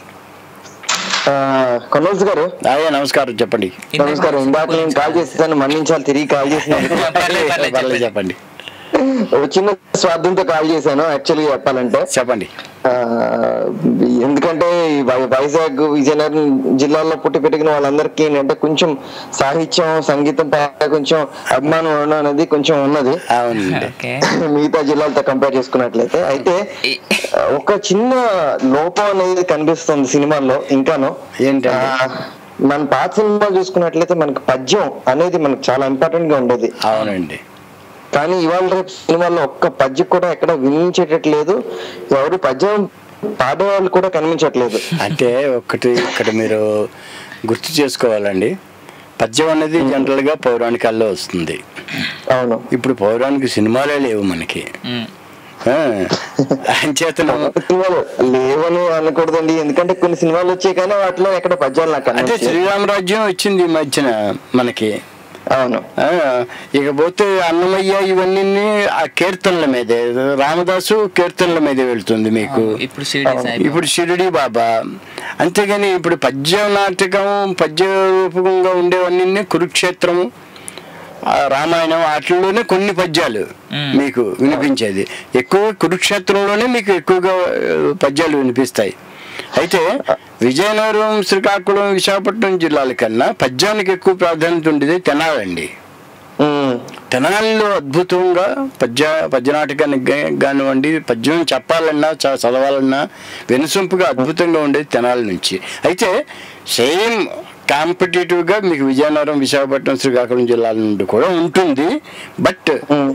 కొనోల్స్ గారు అయ్యా నమస్కారం చెప్పండి నమస్కారం ఇందాక నేను కాల్ చేస్తాను మన్నించాలి తిరిగి కాల్ చేసినాను పర్లేదు, పర్లేదు, పర్లేదు చెప్పండి. చెప్పండి ఒక చిన్న స్వార్థంతో కాల్ చేశాను యాక్చువల్లీ చెప్పాలంటే చెప్పండి ఆ, ఎందుకంటే ఈ వై- వైజాగ్ విజయనగరం జిల్లాల్లో పుట్టి పెరిగిన వాళ్ళందరికీ ఏంటంటే కొంచెం సాహిత్యం సంగీతం పైన కొంచెం అభిమానం ఉండడం అనేది కొంచెం ఉన్నది అవునండి ఓకే మిగతా జిల్లాలతో కంపేర్ చేసుకున్నట్లయితే అయితే ఆ, ఒక చిన్న లోపం అనేది కనిపిస్తుంది సినిమాల్లో ఇంకాను ఏంటండి? ఆ, మన పాత సినిమాలు చూసుకున్నట్లయితే మనకి పద్యం అనేది మనకు చాలా ఇంపార్టెంట్ గా ఉండేది అవునండి కానీ ఇవాళ రేపు సినిమాల్లో ఒక్క పద్యం కూడా ఎక్కడ వినిపించేటట్లేదు ఎవరు పద్యం పాడేవాళ్ళు కూడా కనిపించట్లేదు అంటే ఒకటి ఇక్కడ మీరు గుర్తు చేసుకోవాలండి పద్యం అనేది జనరల్గా పౌరాణికాల్లో వస్తుంది అవును ఇప్పుడు పౌరాణిక సినిమాలే లేవు మనకి ఆ, అంచేతను సినిమాలు లేవని అనకూడదండి ఎందుకంటే కొన్ని సినిమాలు వచ్చాయి కానీ వాటిలో ఎక్కడ పద్యాలు నాకు అంటే కనిపించలేదు. శ్రీరామరాజ్యం వచ్చింది ఈ మధ్యన మనకి అవును ఆ, ఇకపోతే అన్నమయ్య ఇవన్నీ ఆ కీర్తనల మీదే రామదాసు కీర్తనల మీదే వెళ్తుంది మీకు ఇప్పుడు షిరిడి సాయి ఇప్పుడు షిరిడి బాబా అంతేగాని ఇప్పుడు పద్య నాటకం పద్య రూపకంగా ఉండేవన్నీ కురుక్షేత్రము ఆ రామాయణం వాటిల్లోనే కొన్ని పద్యాలు మీకు వినిపించేది ఎక్కువ కురుక్షేత్రంలోనే మీకు ఎక్కువగా ఆ, పద్యాలు వినిపిస్తాయి అయితే విజయనగరం శ్రీకాకుళం విశాఖపట్నం జిల్లాల కన్నా పద్యానికి ఎక్కువ ప్రాధాన్యత ఉండేది తెనాలండి ఉమ్. తెనాలిలో అద్భుతంగా పద్య పద్యనాటకానికి గా- కానివ్వండి పద్యం చెప్పాలన్నా చ- చదవాలన్నా వెనుసొంపుగా అద్భుతంగా ఉండేది తెనాలి నుంచి అయితే సేమ్ కాంపిటేటివ్గా మీకు విజయనగరం విశాఖపట్నం శ్రీకాకుళం జిల్లాల నుండి కూడా ఉంటుంది బట్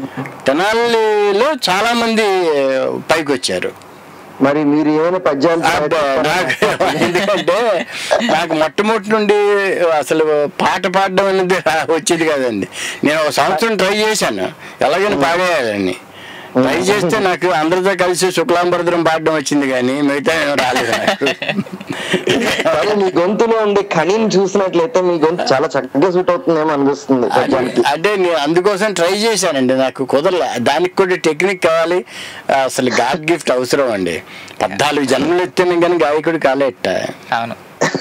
తెనాలిలో చాలా మంది పైకి వచ్చారు మరి మీరు ఏమైనా పద్యాలు అబ్బా, నాకు ఎందుకంటే నాకు మొట్టమొదటి నుండి అసలు పాట పాడడం అనేది వచ్చేది కాదండి నేను ఒక సంవత్సరం ట్రై చేశాను ఎలాగైనా పాడేయాలని ట్రై చేస్తే నాకు అందరితో కలిసి శుక్లాంబరదరం పాడడం వచ్చింది కానీ మిగతా ఏం రాలేదు నాకు కానీ మీ గొంతులో ఉండే కణిని చూసినట్లయితే మీ గొంతు చాలా చక్కగా సూట్ అవుతుందేమో అనిపిస్తుంది పద్యానికి అంటే నేను అందుకోసం ట్రై చేశానండి నాకు కుదరలే దానికి కూడా టెక్నిక్ కావాలి అసలు గాడ్ గిఫ్ట్ అవసరం అండి పద్నాలుగు జన్మలు ఎత్తాను కానీ గాయకుడు కాలేట అవును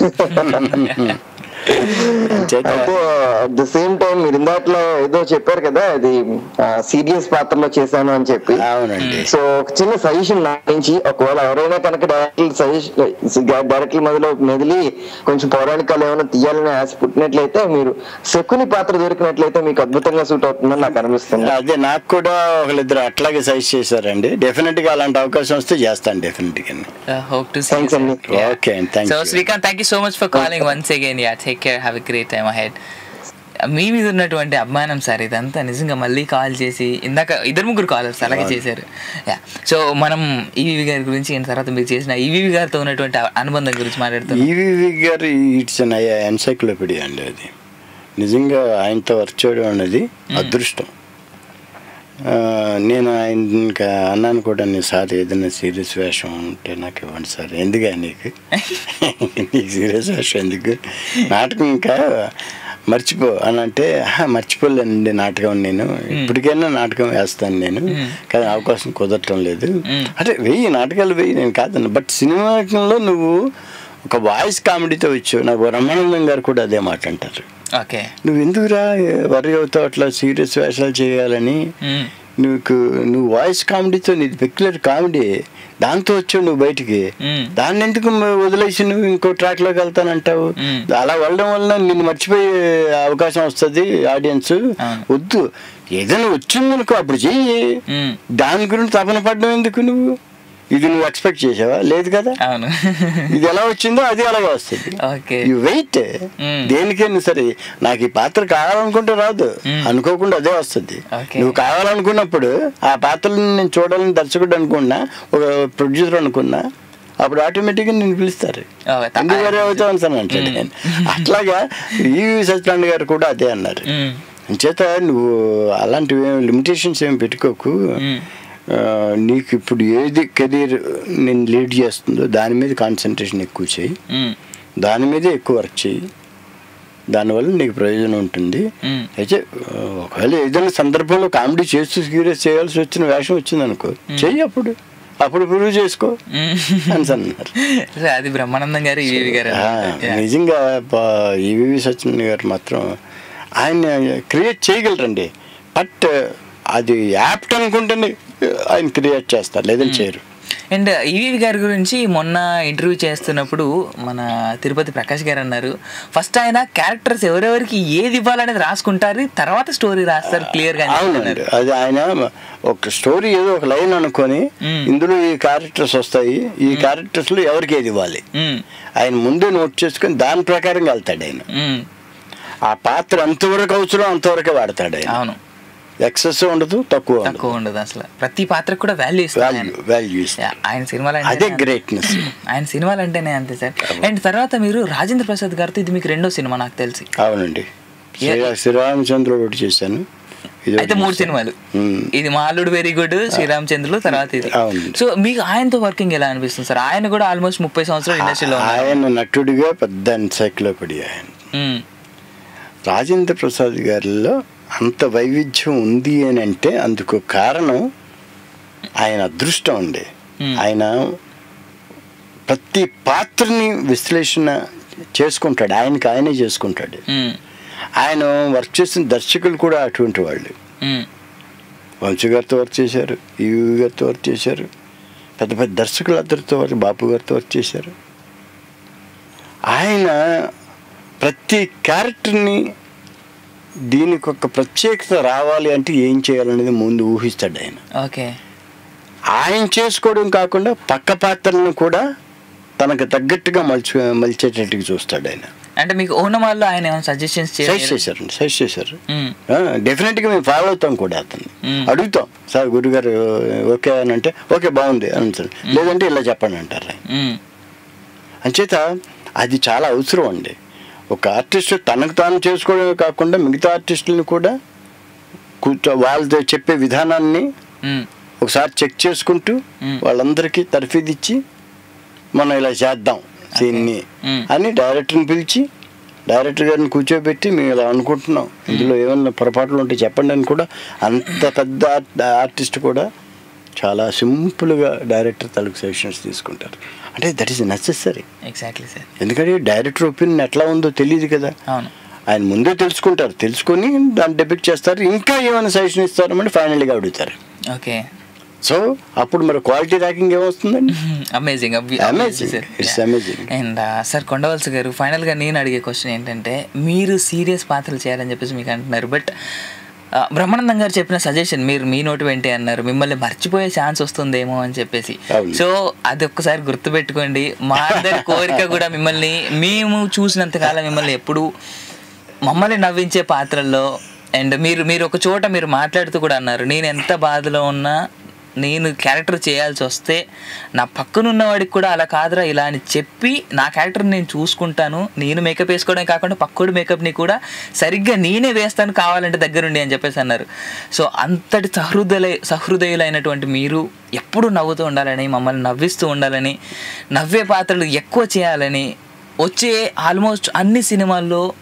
చేత అయితే అట్ ద సేమ్ టైం మీరు ఇందాట్లో ఏదో చెప్పారు కదా అది సీరియస్ పాత్రలో చేశాను అని చెప్పి అవునండి సో ఒక చిన్న సజెషన్ నా నుంచి ఒకవేళ ఎవరైనా కనుక డైరెక్టర్ సజెషన్ డైరెక్టర్ మొదలు మెదిలి కొంచెం పౌరాణికాలు ఏమైనా తీయాలని ఆశ పుట్టినట్లయితే మీరు శకుని పాత్ర దొరికినట్లయితే మీకు అద్భుతంగా సూట్ అవుతుందని నాకు అనిపిస్తుంది అదే నాకు కూడా ఒకళ్ళిద్దరు అట్లాగే సజెస్ట్ చేశారండి డెఫినెట్ గా అలాంటి అవకాశం వస్తే చేస్తాను డెఫినెట్ గా హోప్ టు థ్యాంక్స్ అండి ఓకే అండి thank so you Srikanth thank you so much for calling once again yeah take care have a great time ahead మీ మీద ఉన్నటువంటి అభిమానం సార్ ఇదంతా నిజంగా మళ్ళీ కాల్ చేసి ఇందాక ఇద్దరు ముగ్గురు కాలర్స్ అలాగే చేశారు యా సో మనం ఈవీవి గారి గురించి అయిన తర్వాత మీరు చేసిన ఈవీవి గారితో ఉన్నటువంటి అనుబంధం గురించి మాట్లాడుతున్నాం ఈవీవి గారి ఇట్స్ అన్ ఎన్సైక్లోపీడియా అండి అది నిజంగా ఆయనతో వర్క్ చేయడం అనేది అదృష్టం ఆ, నేను ఆయన ఇంకా అన్నాను కూడా నీ సార్ ఏదైనా సీరియస్ వేషం ఉంటే నాకు ఇవ్వండి సార్ ఎందుకు నీకు నీకు సీరియస్ వేషం ఎందుకు నాటకం ఇంకా మర్చిపో అని అంటే "ఆహా, మర్చిపోలేనండి నాటకం నేను ఇప్పటికైనా నాటకం వేస్తాను నేను కానీ అవకాశం కుదరటం లేదు అంటే వెయ్యి నాటకాలు వెయ్యి నేను కాదన్న బట్ సినిమాలో నువ్వు ఒక వాయిస్ కామెడీతో వచ్చావు నాకు బ్రహ్మానందం గారు కూడా అదే మాట అంటారు ఓకే నువ్వు ఎందుకురా వరి అవుతావు అట్లా సీరియస్ వేషాలు చేయాలని నీకు నువ్వు వాయిస్ కామెడీతో నీది పెక్యులర్ కామెడీ దాంతో వచ్చావు నువ్వు బయటికి దాన్ని ఎందుకు మ- వదిలేసి నువ్వు ఇంకో ట్రాక్ లోకి వెళ్తానంటావు అలా వెళ్ళడం వల్ల నిన్ను మర్చిపోయే అవకాశం వస్తుంది ఆడియన్స్ వద్దు ఏదైనా వచ్చిందనుకో అప్పుడు చెయ్యి దాని గురించి తపన పడడం ఎందుకు నువ్వు ఇది నువ్వు ఎక్స్పెక్ట్ చేసావా లేదు కదా అవును ఇది ఎలా వచ్చిందో అది అలాగే వస్తుంది ఓకే యు వెయిట్ దేనికైనా సరే నాకు ఈ పాత్ర కావాలనుకుంటే రాదు అనుకోకుండా అదే వస్తుంది Okay. నువ్వు కావాలనుకున్నప్పుడు ఆ పాత్రలను నేను చూడాలని దర్శకుడు అనుకున్నా ఒక ప్రొడ్యూసర్ అనుకున్నా అప్పుడు ఆటోమేటిక్గా నేను పిలుస్తారు ఎందుకు వేరే అవుతావు అని అంటాడు నేను అట్లాగా ఈ సత్యనారాయణ గారు కూడా అదే అన్నారు చేత నువ్వు అలాంటివి ఏం లిమిటేషన్స్ ఏమి పెట్టుకోకు ఆ, నీకు ఇప్పుడు ఏది కెరీర్ నేను లీడ్ చేస్తుందో దాని మీద కాన్సన్ట్రేషన్ ఎక్కువ చేయి దాని మీదే ఎక్కువ వర్క్ చేయి దానివల్ల నీకు ప్రయోజనం ఉంటుంది అయితే ఆ, ఒకవేళ ఏదైనా సందర్భంలో కామెడీ చేస్తూ సీరియస్ చేయాల్సి వచ్చిన వేషం వచ్చింది అనుకో చెయ్యి అప్పుడు అప్పుడు ప్రూవ్ చేసుకో అని అన్నారు సరే, అది బ్రహ్మానందం గారు ఈవి గారు ఆ, నిజంగా ఈవివి సత్యనారాయణ గారు మాత్రం ఆయన క్రియేట్ చేయగలరండి బట్ అది యాప్ట్ అనుకుంటేనే ఆయన క్రియేట్ చేస్తారు లేదని చేయరు అండ్ ఈవి గారి గురించి మొన్న ఇంటర్వ్యూ చేస్తున్నప్పుడు మన తిరుపతి ప్రకాష్ గారు అన్నారు ఫస్ట్ ఆయన క్యారెక్టర్స్ ఎవరెవరికి ఏది ఇవ్వాలనేది రాసుకుంటారు తర్వాత స్టోరీ రాస్తారు క్లియర్ గా అని అవునండి అన్నారు. అది ఆయన ఒక స్టోరీ ఏదో ఒక లైన్ అనుకొని ఇందులో ఈ క్యారెక్టర్స్ వస్తాయి ఈ క్యారెక్టర్స్ లో ఎవరికి ఏది ఇవ్వాలి ఆయన ముందే నోట్ చేసుకొని దాని ప్రకారం వెళ్తాడు ఆయన ఆ పాత్ర ఎంతవరకు అవసరం అంతవరకే వాడతాడు ఆయన అవును ఎక్సెస్ ఉండదు తక్కువ ఉండదు తక్కువ ఉండదు అసలు ప్రతి పాత్రకు కూడా వాల్యూ వాల్యూ వాల్యూ ఆయన సినిమాలు అదే అంటే గ్రేట్నెస్ ఆయన సినిమాలు అంటేనే అంతే సార్ అండ్ తర్వాత మీరు రాజేంద్ర ప్రసాద్ గారితో ఇది మీకు రెండో సినిమా నాకు తెలిసి అవునండి శ్రీ- శ్రీరామచంద్ర ఒకటి చేశాను ఇది అయితే ఒకటి మూడు చేశాను. సినిమాలు మ్మ్. ఇది మా అల్లుడు వెరీ గుడ్ శ్రీరామచంద్రులు తర్వాత ఇది అవునండి. సో మీకు ఆయనతో వర్కింగ్ ఎలా అనిపిస్తుంది సార్ ఆయన కూడా ఆల్మోస్ట్ ముప్పై సంవత్సరాలు ఇండస్ట్రీలో ఉన్నారు ఆయన నటుడిగా పెద్ద ఎన్సైక్లోపీడియా ఆయన మ్మ్. రాజేంద్ర ప్రసాద్ గారిలో అంత వైవిధ్యం ఉంది అని అంటే అందుకు కారణం ఆయన అదృష్టం అండి ఆయన ప్రతి పాత్రని విశ్లేషణ చేసుకుంటాడు ఆయనకి ఆయనే చేసుకుంటాడు మ్మ్. ఆయన వర్క్ చేసిన దర్శకులు కూడా అటువంటి వాళ్ళు మ్మ్. వంశీ గారితో వర్క్ చేశారు ఈవి గారితో వర్క్ చేశారు పెద్ద పెద్ద దర్శకులు అందరితో వర్క్ బాపు గారితో వర్క్ చేశారు ఆయన ప్రతి క్యారెక్టర్ని దీనికి ఒక ప్రత్యేకత రావాలి అంటే ఏం చేయాలనేది ముందు ఊహిస్తాడు ఆయన ఓకే ఆయన చేసుకోవడం కాకుండా పక్క పాత్రలను కూడా తనకు తగ్గట్టుగా మలిచి మలిచేటట్టుగా చూస్తాడు ఆయన అంటే మీకు ఓనమాల్లో ఆయన ఏమైనా సజెషన్స్ సజెస్ట్ చేశారండి సజెస్ట్ చేశారు మ్మ్. డెఫినెట్గా మేము ఫాలో అవుతాం కూడా అతన్ని అడుగుతాం సార్ గురుగారు ఓకే అని అంటే ఓకే బాగుంది అని అంటారు లేదంటే ఇలా చెప్పండి అంటారు ఆయన మ్మ్. అంచేత అది చాలా అవసరం అండి ఒక ఆర్టిస్ట్ తనకు తాను చేసుకోవడమే కాకుండా మిగతా ఆర్టిస్టులను కూడా కూర్చో వాళ్ళతో చెప్పే విధానాన్ని మ్మ్. ఒకసారి చెక్ చేసుకుంటూ వాళ్ళందరికీ తర్ఫీదిచ్చి మనం ఇలా చేద్దాం దీన్ని అని డైరెక్టర్ని పిలిచి డైరెక్టర్ గారిని కూర్చోబెట్టి మేము ఇలా అనుకుంటున్నాం ఇందులో ఏమన్నా పొరపాట్లు ఉంటే చెప్పండి అని కూడా అంత పెద్ద ఆర్ట్- ఆర్టిస్ట్ కూడా చాలా సింపుల్గా డైరెక్టర్ తలకు సెషన్స్ తీసుకుంటారు అంటే that is necessary exactly sir ఎందుకంటే డైరెక్టర్ ఒపీనియన్ ఎట్లా ఉందో తెలియదు కదా అవును ఆయన ముందే తెలుసుకుంటారు తెలుసుకొని దాన్ని డెబిట్ చేస్తారు ఇంకా ఏమైనా సజెషన్ ఇస్తారని ఫైనల్గా అడుగుతారు ఓకే సో అప్పుడు మరి క్వాలిటీ ర్యాకింగ్ ఏమొస్తుందండి amazing Amazing. It's amazing. And sir Kondavalasa గారు ఫైనల్ గా నేను అడిగే క్వశ్చన్ ఏంటంటే మీరు సీరియస్ పాత్రలు చేయాలని చెప్పేసి మీకు అంటున్నారు బట్ బ్రహ్మానందం గారు చెప్పిన సజెషన్ మీరు మీ నోటి వెంటే అన్నారు మిమ్మల్ని మర్చిపోయే ఛాన్స్ వస్తుందేమో అని చెప్పేసి అవును. సో అది ఒక్కసారి గుర్తుపెట్టుకోండి మా అందరి కోరిక కూడా మిమ్మల్ని మేము చూసినంత కాలం మిమ్మల్ని ఎప్పుడు మమ్మల్ని నవ్వించే పాత్రల్లో అండ్ మీరు మీరు ఒక చోట మీరు మాట్లాడుతూ కూడా అన్నారు నేను ఎంత బాధలో ఉన్నా నేను క్యారెక్టర్ చేయాల్సి వస్తే నా పక్కనున్న వాడికి కూడా అలా కాదురా ఇలా అని చెప్పి నా క్యారెక్టర్ నేను చూసుకుంటాను నేను మేకప్ వేసుకోవడం కాకుండా పక్కోడు మేకప్ని కూడా సరిగ్గా నేనే వేస్తాను కావాలంటే దగ్గరుండి అని చెప్పేసి అన్నారు సో అంతటి సహృదయ సహృదయులైనటువంటి మీరు ఎప్పుడు నవ్వుతూ ఉండాలని మమ్మల్ని నవ్విస్తూ ఉండాలని నవ్వే పాత్రలు ఎక్కువ చేయాలని వచ్చే ఆల్మోస్ట్ అన్ని సినిమాల్లో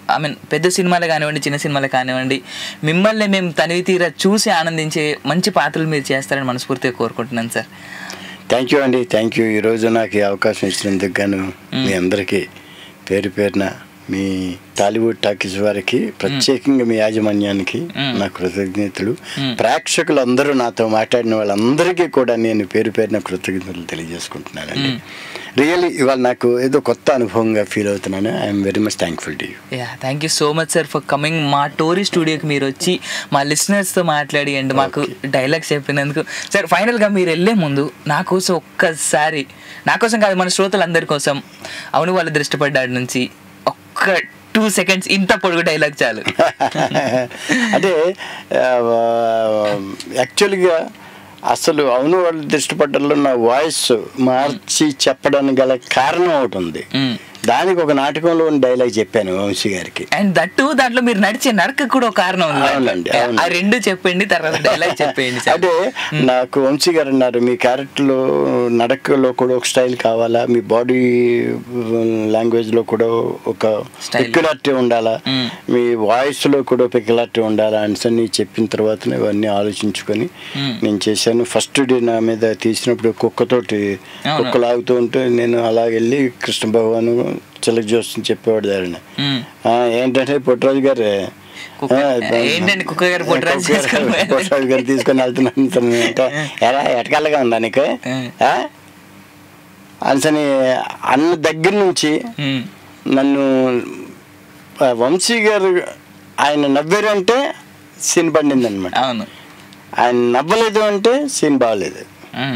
ఐ మీన్ పెద్ద సినిమాలు కానివ్వండి చిన్న సినిమాలు కానివ్వండి మిమ్మల్ని మేము తనివి తీరా చూసి ఆనందించే మంచి పాత్రలు మీరు చేస్తారని మనస్ఫూర్తిగా కోరుకుంటున్నాను సార్ థ్యాంక్ యూ అండి థ్యాంక్ యూ ఈరోజు నాకు ఈ అవకాశం ఇచ్చినందుకు గాను మీ అందరికీ పేరు పేరున మీ టాలీవుడ్ టాకీస్ వారికి ప్రత్యేకంగా మీ యాజమాన్యానికి నా కృతజ్ఞతలు ప్రేక్షకులు అందరూ నాతో మాట్లాడిన వాళ్ళందరికీ కూడా నేను పేరు పేరున కృతజ్ఞతలు తెలియజేసుకుంటున్నానండి రియల్లీ ఇవాళ నాకు ఏదో కొత్త అనుభవంగా ఫీల్ అవుతున్నాను I'm very much thankful to you yeah thank you so much sir for coming మా టోరీ స్టూడియోకి మీరు వచ్చి మా లిసనర్స్తో మాట్లాడి అండ్ మాకు డైలాగ్స్ చెప్పినందుకు సార్ ఫైనల్గా మీరు వెళ్ళే ముందు నా కోసం ఒక్కసారి నా కోసం కాదు మన శ్రోతలందరి కోసం అవును వాళ్ళ దృష్టిపడ్డాడు నుంచి ఒక్క టూ సెకండ్స్ ఇంత పొడుగు డైలాగ్ చాలు అంటే యాక్చువల్గా అసలు అవును వాళ్ళు దృష్టిపడ్డలో నా వాయిస్ మార్చి చెప్పడానికి గల కారణం ఒకటి ఉంది దానికి ఒక నాటకంలో డైలాగ్ చెప్పాను వంశీ గారికి అండ్ దట్టు దాంట్లో మీరు నడిచే నడక కూడా ఒక కారణం ఉంది అవునండి, అవును. ఆ రెండు చెప్పండి తర్వాత డైలాగ్ చెప్పేయండి సార్ అంటే నాకు వంశీ గారు అన్నారు మీ క్యారెక్టర్లో నడకలో కూడా ఒక స్టైల్ కావాలా మీ బాడీ లాంగ్వేజ్ లో కూడా ఒక పెక్యులారిటీ ఉండాలా మీ వాయిస్ లో కూడా పెక్యులారిటీ ఉండాలా అని చెప్పిన తర్వాత ఇవన్నీ ఆలోచించుకొని నేను చేశాను ఫస్ట్ డే నా మీద తీసినప్పుడు కుక్కతోటి అవును. కుక్క లాగుతూ ఉంటే నేను అలా వెళ్ళి కృష్ణ భగవాన్ చిలక జోస్ని చెప్పేవాడు దారిని మ్మ్. ఆ, ఏంటంటే పుట్టరాజు గారు కుక్క- ఆ, ఏంటండి కుక్క గారు పుట్టరాజు కుక్క గారు- తీసుకొని పోయారు? పుట్టరాజు గారు తీసుకొని వెళ్తున్నాను అంటే ఎరా ఎటకాలుగా ఉందా నీకు ఆ? అన్సని అన్న దగ్గర నుంచి నన్ను ఆ, వంశీ గారు ఆయన నవ్వారు అంటే సీన్ పండింది అనమాట అవును ఆయన నవ్వలేదు అంటే సీన్ బాగలేదు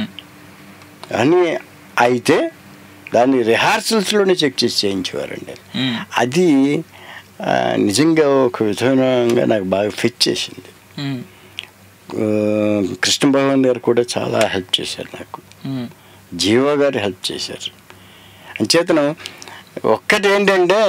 అని అయితే దాన్ని రిహార్సల్స్లోనే చెక్ చేసి చేయించేవారండి అది ఆ, నిజంగా ఒక విధంగా నాకు బాగా ఫిట్ చేసింది ఆ, కృష్ణ భగవాన్ గారు కూడా చాలా హెల్ప్ చేశారు నాకు జీవ గారు హెల్ప్ చేశారు అంచేతను ఒక్కటి ఏంటంటే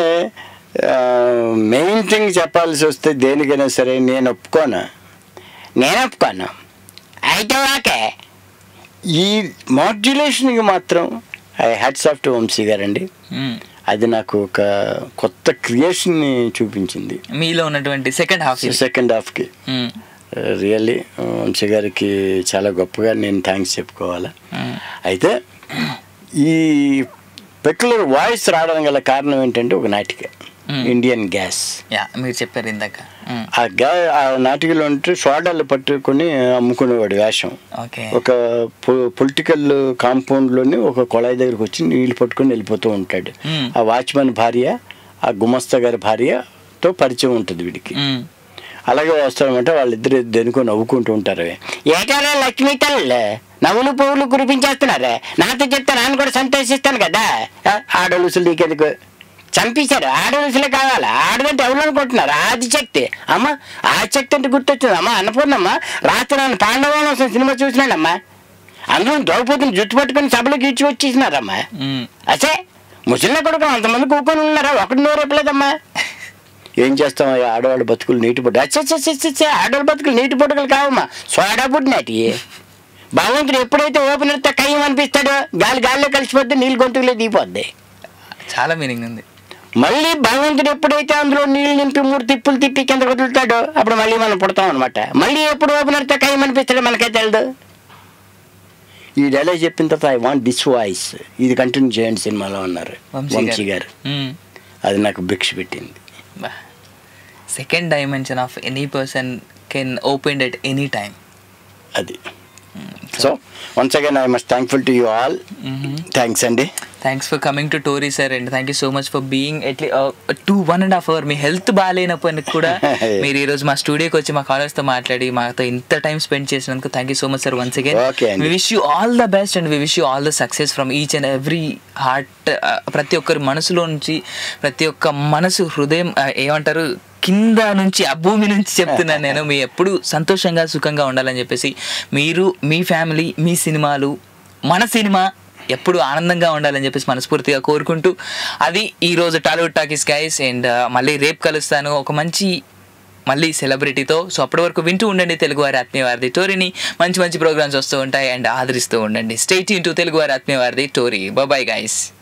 మెయిన్ థింగ్ చెప్పాల్సి వస్తే దేనికైనా సరే నేను ఒప్పుకోను నేను ఒప్పుకోను అయితే ఓకే ఈ మాడ్యులేషన్కి మాత్రం I hats off to Vamsi గారండి అది నాకు ఒక కొత్త క్రియేషన్ని చూపించింది మీలో ఉన్నటువంటి సెకండ్ హాఫ్ సెకండ్ హాఫ్కి రియల్లీ వంశీ గారికి చాలా గొప్పగా నేను థ్యాంక్స్ చెప్పుకోవాలా అయితే ఈ పెక్యులర్ వాయిస్ రావడం గల కారణం ఏంటంటే ఒక నాటిక ఇండియన్ గ్యాస్ యా మీరు చెప్పారు ఇందాక ఆ గ్యా ఆ నాటికలో ఉంటే సోడాలు పట్టుకొని అమ్ముకునేవాడు వేషం ఓకే ఒక పొలిటికల్ కాంపౌండ్లోనే ఒక కొళాయి దగ్గరికి వచ్చి నీళ్లు పట్టుకొని వెళ్ళిపోతూ ఉంటాడు ఆ వాచ్మెన్ భార్య ఆ గుమస్తా గారి భార్యతో పరిచయం ఉంటుంది వీడికి అలాగే వస్తామంటే వాళ్ళిద్దరు దేనికో నవ్వుకుంటూ ఉంటారు ఏటారా లక్ష్మీ తల్లే నవ్వులు పువ్వులు కురిపించేస్తున్నారే నాతో చెప్తే నాన్న కూడా సంతోషిస్తాను కదా ఆ, ఆడలుసులు నీకెందుకు చంపేశారు ఆడలుసులే కావాలా ఆడదంటే ఎవరు అనుకుంటున్నారు ఆదిశక్తి అమ్మ ఆదిశక్తి అంటే గుర్తొచ్చింది అమ్మ అన్నపూర్ణమ్మ రాత్రి నన్ను పాండవనవసం సినిమా చూసినాడమ్మా అందరూ ద్రౌపదిని జుట్టు పట్టుకొని సభలోకి ఇచ్చి వచ్చేసినారమ్మా అసే ముసలిన కొడుకు అంతమంది కూకొని ఉన్నారా ఒకటి నోరేపలేదమ్మా ఏం చేస్తాం ఈ ఆడవాళ్ళ బతుకులు నీటి పొట్టు అచ్చే ఆడవాళ్ళ బతుకులు నీటి పొట్టుకలు కావమ్మా సోడా పుట్టినటి భగవంతుడు ఎప్పుడైతే ఓపెన్ అయితే కయ్యం అనిపిస్తాడో గాలి గాలిలో కలిసిపోద్ది నీళ్ళు గొంతుకులో దిగిపోద్ది చాలా మీనింగ్ ఉంది మళ్ళీ భగవంతుడు ఎప్పుడైతే అందులో నీళ్ళు నింపి మూడు తిప్పులు తిప్పి కింద వదులుతాడో అప్పుడు మళ్ళీ మనం పుడతాం అనమాట మళ్ళీ ఎప్పుడు ఓపెన్ అయితే కయ్యం అనిపిస్తాడో మనకే తెలియదు ఈ డైలాగ్ చెప్పిన తర్వాత ఐ వాంట్ దిస్ వాయిస్ ఇది కంటిన్యూ చేయండి సినిమాలో అన్నారు వంశీ వంశీ గారు. గారు అది నాకు భిక్ష పెట్టింది second dimension of any person can open at any time అది so once again I must thankful to you all thanks అండి thanks for coming to Tori sir and thank you so much for being ఎట్లీ two one and half hour మీ హెల్త్ బాగాలేనప్పటికి కూడా మీరు ఈరోజు మా స్టూడియోకి వచ్చి మా కాలేజ్తో మాట్లాడి మాతో ఇంత టైం స్పెండ్ చేసినందుకు thank you so much sir once again Okay అండి. We wish you all the best and we wish you all the success from each and every heart ప్రతి ఒక్కరి మనసులో నుంచి ప్రతి ఒక్క మనసు హృదయం uh, ఏమంటారు కింద నుంచి ఆ భూమి నుంచి చెప్తున్నాను నేను మీ ఎప్పుడు సంతోషంగా సుఖంగా ఉండాలని చెప్పేసి మీరు మీ ఫ్యామిలీ మీ సినిమాలు మన సినిమా ఎప్పుడు ఆనందంగా ఉండాలని చెప్పేసి మనస్ఫూర్తిగా కోరుకుంటూ అది ఈ రోజు టాలీవుడ్ టాకీస్ గైస్ అండ్ మళ్ళీ రేపు కలుస్తాను ఒక మంచి మళ్ళీ సెలబ్రిటీతో సో అప్పటి వరకు వింటూ ఉండండి తెలుగు వారి ఆత్మీయవారిది టోరీని మంచి మంచి ప్రోగ్రామ్స్ వస్తూ ఉంటాయి అండ్ ఆదరిస్తూ ఉండండి స్టేట్ ఇంటూ తెలుగు వారి ఆత్మీయవారిది టోరీ బాయ్ గైస్